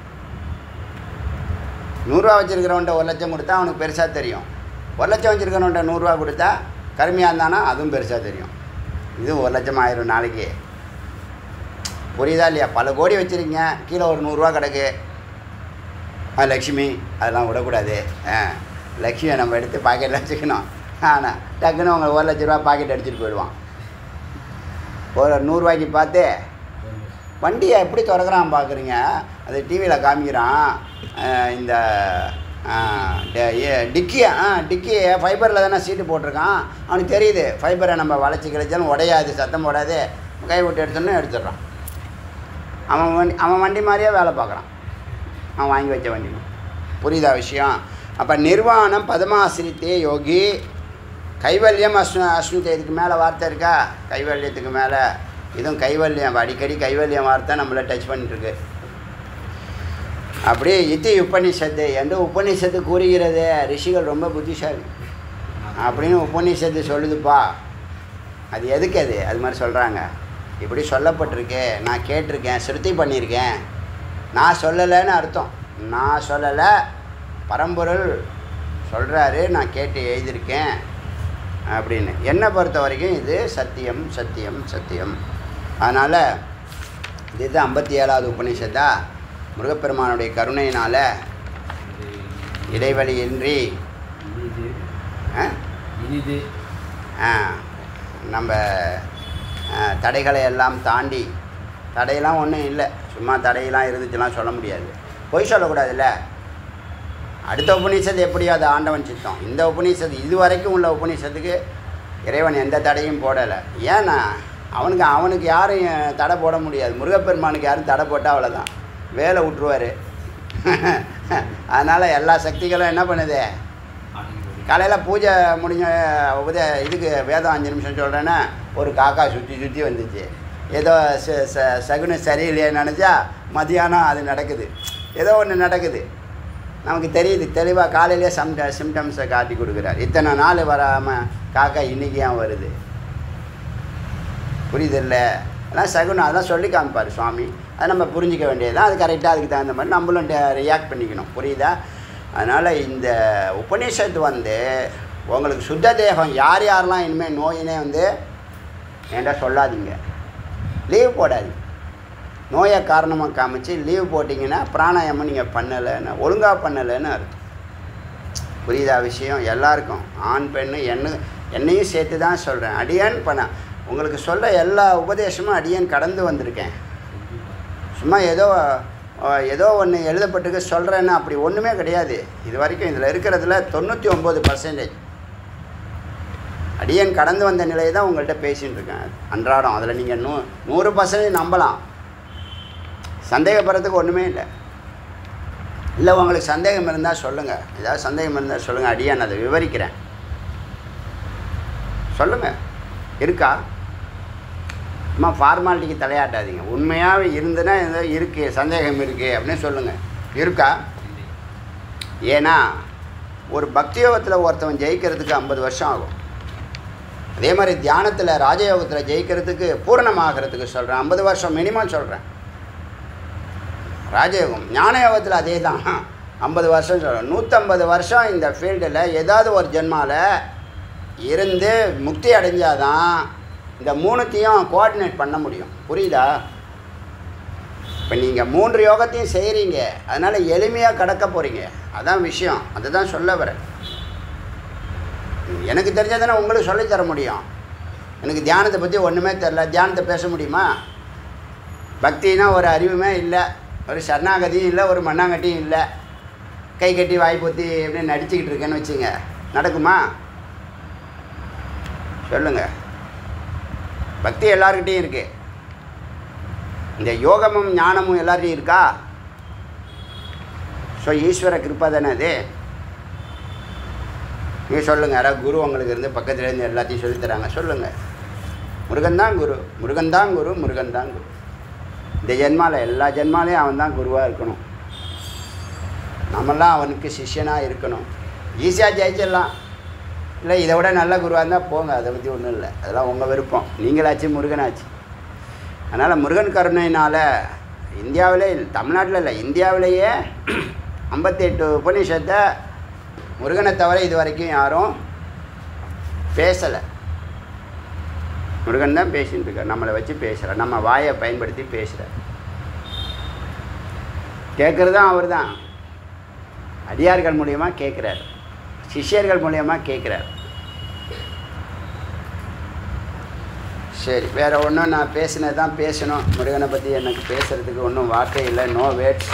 நூறுரூவா வச்சுருக்கிறவன்ட்ட ஒரு லட்சம் கொடுத்தா அவனுக்கு பெருசாக தெரியும் ஒரு லட்சம் வச்சுருக்கிறவன்ட்ட நூறுரூவா கொடுத்தா கருமையாக இருந்தானா அதுவும் பெருசாக தெரியும் இது ஒரு லட்சம் ஆயிரும் நாளைக்கு புரியுதா இல்லையா பல கோடி வச்சுருக்கீங்க கீழே ஒரு நூறுரூவா கிடக்கு ஆ லக்ஷ்மி அதெல்லாம் விடக்கூடாது ஆ லக்ஷ்மியை நம்ம எடுத்து பாக்கெட்டில் வச்சுக்கணும் ஆனால் டக்குன்னு உங்களை ஒரு லட்ச ரூபா பாக்கெட் அடிச்சுட்டு போயிடுவான் ஒரு நூறுரூவாய்க்கு பார்த்து வண்டியை எப்படி திறக்கிறான் பார்க்குறீங்க அது டிவியில் காமிக்கிறான் அஹ் இந்த அஹ், ட- ஏ- டிக்கியை ஆ டிக்கியை ஃபைபரில் தானே சீட்டு போட்டிருக்கான் அவனுக்கு தெரியுது ஃபைபரை நம்ம வளைச்சி கிழிச்சாலும் உடையாது சத்தம் போடாது கை விட்டு எடுத்தோன்னே எடுத்துடுறான் அவன் வண்டி அவன் வண்டி மாதிரியே வேலை பார்க்குறான் அவன் வாங்கி வச்ச வண்டி புரியுதா விஷயம் அப்போ நிர்வாணம் பதமாசிரித்தே யோகி கைவல்யம் அஸ்னு அஸ்னுத்தை இதுக்கு மேலே வார்த்தை இருக்கா கைவல்யத்துக்கு மேலே இதுவும் கைவல்யம் அடிக்கடி கைவல்யம் வார்த்தை நம்மளை டச் பண்ணிட்டுருக்கு அப்படியே இத்தி உபநிஷத்து என்று உபநிஷத்து கூறுகிறது ரிஷிகள் ரொம்ப புத்திசாலி அப்படின்னு உபநிஷத்து சொல்லுதுப்பா அது எதுக்கு அது அது மாதிரி சொல்கிறாங்க இப்படி சொல்லப்பட்டிருக்கு நான் கேட்டிருக்கேன் ஸ்ருதி பண்ணியிருக்கேன் நான் சொல்லலைன்னு அர்த்தம் நான் சொல்லலை பரம்பொருள் சொல்கிறாரு நான் கேட்டு எழுதியிருக்கேன் அப்படின்னு என்னை பொறுத்த வரைக்கும் இது சத்தியம் சத்தியம் சத்தியம் அதனால் இது ஐம்பத்தி ஏழாவது உபநிஷத்தா முருகப்பெருமானுடைய கருணையினால் இடைவெளியின்றி இனிது ஆ, இனிது ஆ, நம்ம ஆ, தடைகளை எல்லாம் தாண்டி தடையெல்லாம் ஒன்றும் இல்லை சும்மா தடையெல்லாம் இருந்துச்சுலாம் சொல்ல முடியாது பொய் சொல்லக்கூடாதுல்ல அடுத்த உபநிஷத்து எப்படியோ அது ஆண்டவன் சித்தம் இந்த உபநிஷத்து இது வரைக்கும் உள்ள உபநிஷத்துக்கு இறைவன் எந்த தடையும் போடலை ஏன்னா அவனுக்கு அவனுக்கு யாரும் தடை போட முடியாது முருகப்பெருமானுக்கு யாரும் தடை போட்டால் அவ்வளோதான் வேலை விட்ருவார் அதனால் எல்லா சக்திகளும் என்ன பண்ணுது காலையில் பூஜை முடிஞ்ச உபதே இதுக்கு வேதம் அஞ்சு நிமிஷம் சொல்கிறேன்னா ஒரு காக்கா சுற்றி சுற்றி வந்துச்சு ஏதோ ச ச சகுனம் சரியில்லையே நினச்சா மதியானம் அது நடக்குது ஏதோ ஒன்று நடக்குது நமக்கு தெரியுது தெளிவாக காலையிலே சம் சிம்டம்ஸை காட்டி கொடுக்குறாரு இத்தனை நாள் வராமல் காக்கா இன்றைக்கி ஏன் வருது புரியுதில்ல அதெல்லாம் சகுனம் அதெல்லாம் சொல்லி காமிப்பார் சுவாமி அதை நம்ம புரிஞ்சிக்க வேண்டியது அது கரெக்டாக அதுக்கு தகுந்த மாதிரி நம்மளும் ரியாக்ட் பண்ணிக்கணும் புரியுதா அதனால் இந்த உபநிஷத்து வந்து உங்களுக்கு சுத்த தேகம் யார் யாரெல்லாம் இனிமேல் நோயினே வந்து என்கிட்ட சொல்லாதீங்க லீவ் போடாதீங்க நோயை காரணமாக காமிச்சு லீவ் போட்டிங்கன்னா பிராணாயாமம் நீங்கள் பண்ணலைன்னு ஒழுங்காக பண்ணலைன்னு அர்த்தம் புரியுதா விஷயம் எல்லாருக்கும் ஆண் பெண்ணு என்ன என்னையும் சேர்த்து தான் சொல்கிறேன் அடியான் பண்ண உங்களுக்கு சொல்ல எல்லா உபதேசமும் அடியான் கடந்து வந்திருக்கேன் சும்மா ஏதோ அஹ், ஏதோ ஒன்று எழுதப்பட்டிருக்கு சொல்கிறேன்னு அப்படி ஒன்றுமே கிடையாது இது வரைக்கும் இதில் இருக்கிறதுல தொண்ணூற்றி ஒம்பது பர்சன்டேஜ் அடியன் கடந்து வந்த நிலையை தான் உங்கள்கிட்ட பேசின்னு இருக்கேன் அன்றாடம் அதில் நீங்கள் நூ நூறு பர்சன்டேஜ் நம்பலாம் சந்தேகப்படுறதுக்கு ஒன்றுமே இல்லை இல்லை உங்களுக்கு சந்தேகம் இருந்தால் சொல்லுங்கள் ஏதாவது சந்தேகம் இருந்தால் சொல்லுங்கள் அடியான் அதை விவரிக்கிறேன் சொல்லுங்கள் இருக்கா சும்மா ஃபார்மாலிட்டிக்கு தலையாட்டாதீங்க உண்மையாக இருந்துன்னா ஏதோ இருக்குது சந்தேகம் இருக்குது அப்படின்னு சொல்லுங்கள் இருக்கா ஏன்னா ஒரு பக்தி யோகத்தில் ஒருத்தவன் ஜெயிக்கிறதுக்கு ஐம்பது வருஷம் ஆகும் அதே மாதிரி தியானத்தில் ராஜயோகத்தில் ஜெயிக்கிறதுக்கு பூரணமாகிறதுக்கு சொல்கிறேன் ஐம்பது வருஷம் மினிமம் சொல்கிறேன் ராஜயோகம் ஞான யோகத்தில் அதே தான் ஐம்பது வருஷம் சொல்கிறேன் நூற்றம்பது வருஷம் இந்த ஃபீல்டில் ஏதாவது ஒரு ஜென்மாவில் இருந்து முக்தி அடைஞ்சாதான் இந்த மூணுத்தையும் கோஆர்டினேட் பண்ண முடியும் புரியுதா இப்போ நீங்கள் மூன்று யோகத்தையும் செய்கிறீங்க அதனால் எளிமையாக கடக்க போகிறீங்க அதான் விஷயம் அதுதான் சொல்ல வரேன் எனக்கு தெரிஞ்சதானே உங்களுக்கு சொல்லித் தர முடியும் எனக்கு தியானத்தை பற்றி ஒன்றுமே தெரில தியானத்தை பேச முடியுமா பக்தினா ஒரு அறிவுமே இல்லை ஒரு சரணாகதியும் இல்லை ஒரு மண்ணாங்கட்டியும் இல்லை கை கட்டி வாய் பொத்தி எப்படி நடிச்சுக்கிட்டு இருக்கேன்னு வச்சுங்க நடக்குமா சொல்லுங்க பக்தி எல்லாருக்கிட்டேயும் இருக்கு இந்த யோகமும் ஞானமும் எல்லார்ட்டையும் இருக்கா ஸோ ஈஸ்வர கிருப்பா தானே அது நீங்கள் சொல்லுங்கள் யாராவது குரு உங்களுக்கு இருந்து பக்கத்துல இருந்து எல்லாத்தையும் சொல்லித் தராங்க சொல்லுங்கள் முருகன் தான் குரு முருகன் தான் குரு முருகன் தான் குரு இந்த ஜென்மாவில் எல்லா ஜென்மாலையும் அவன் தான் குருவாக இருக்கணும் நம்மெல்லாம் அவனுக்கு சிஷ்யனாக இருக்கணும் ஈஸியாக ஜெயிச்சிடலாம் இல்லை இதை விட நல்ல குருவாக இருந்தால் போங்க அதை பற்றி ஒன்றும் இல்லை அதெல்லாம் உங்கள் விருப்பம் நீங்களாச்சு முருகனாச்சு அதனால் முருகன் கருணையினால் இந்தியாவிலே இல்லை தமிழ்நாட்டில் இல்லை இந்தியாவிலேயே ஐம்பத்தெட்டு உபநிஷத்தை முருகனை தவிர இது வரைக்கும் யாரும் பேசலை முருகன் தான் பேசின்னு இருக்கார் நம்மளை வச்சு பேசுகிறார் நம்ம வாயை பயன்படுத்தி பேசுகிறார் கேட்குறதும் அவர் தான் அடியார்கள் மூலியமாக கேட்குறார் சிஷ்யர்கள் மூலியமாக கேட்குறார் சரி வேறு ஒன்றும் நான் பேசினது தான் பேசணும் முருகனை பற்றி எனக்கு பேசுகிறதுக்கு ஒன்றும் வார்த்தை இல்லை நோ வேர்ட்ஸ்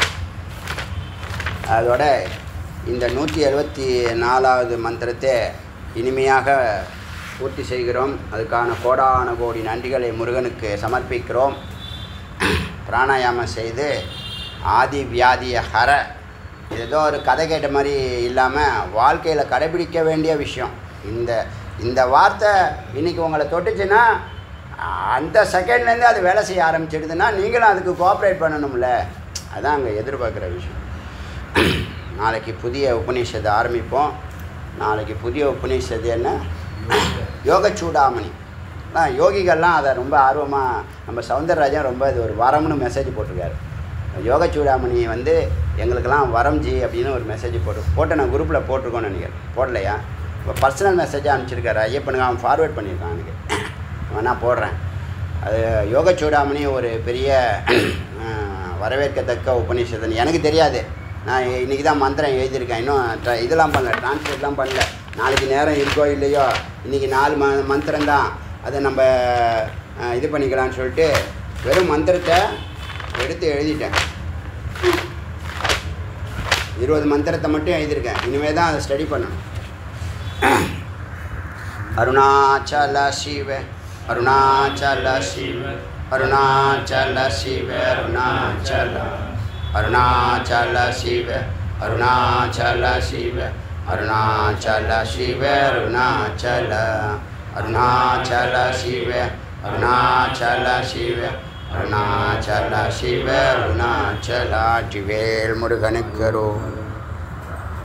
அதோட இந்த நூற்றி எழுபத்தி நாலாவது மந்திரத்தை இனிமையாக பூர்த்தி செய்கிறோம் அதுக்கான கோடான கோடி நன்றிகளை முருகனுக்கு சமர்ப்பிக்கிறோம் பிராணாயாமம் செய்து ஆதி வியாதிய ஹர ஏதோ ஒரு கதை கேட்ட மாதிரி இல்லாமல் வாழ்க்கையில் கடைபிடிக்க வேண்டிய விஷயம் இந்த இந்த வார்த்தை இன்றைக்கி உங்களை தொட்டுச்சுன்னா அந்த செகண்ட்லேருந்து அது வேலை செய்ய ஆரம்பிச்சிடுதுன்னா நீங்களும் அதுக்கு கோஆப்ரேட் பண்ணணும்ல அதான் அங்கே எதிர்பார்க்குற விஷயம் நாளைக்கு புதிய உபநிஷத்தை ஆரம்பிப்போம் நாளைக்கு புதிய உபநிஷத்து என்ன யோக சூடாமணி அதான் யோகிகள்லாம் அதை ரொம்ப ஆர்வமாக நம்ம சவுந்தரராஜன் ரொம்ப இது ஒரு வரம்னு மெசேஜ் போட்டிருக்காரு யோக சூடாமணி வந்து எங்களுக்கெல்லாம் வரம் ஜி அப்படின்னு ஒரு மெசேஜ் போட்டு போட்டு நான் குரூப்பில் போட்டிருக்கோன்னு நினைக்கிறேன் போடலையா இப்போ பர்சனல் மெசேஜாக அனுப்பிச்சிருக்காரு ஐயப்பனுக்கு அவன் ஃபார்வேர்ட் பண்ணியிருக்கான் எனக்கு வேணா போடுறேன் அது யோக சூடாமணி ஒரு பெரிய அஹ், வரவேற்கத்தக்க உபநிஷத்துன்னு எனக்கு தெரியாது நான் இன்றைக்கி தான் மந்திரம் எழுதியிருக்கேன் இன்னும் ட்ர- இதெல்லாம் பண்ணல டிரான்ஸ்லேட்லாம் பண்ணல நாளைக்கு நேரம் இருக்கோ இல்லையோ இன்றைக்கி நாலு ம மந்திரம் தான் அதை நம்ம அஹ், இது பண்ணிக்கலாம்னு சொல்லிட்டு வெறும் மந்திரத்தை எடுத்து எழுதிட்டேன் இருபது மந்திரத்தை மட்டும் எழுதியிருக்கேன் இனிமேல் தான் அதை ஸ்டடி பண்ணணும் அருணாச்சல சிவ அருணாச்சல சிவ அருணாச்சல சிவ அருணாச்சல அருணாச்சல சிவ அருணாச்சல சிவ அருணாச்சல சிவ அருணாச்சல அருணாச்சல சிவ அருணாச்சல சிவ அருணாச்சல சிவ அருணாச்சல ஆற்றிவேல் முருகனுக்கு அருள்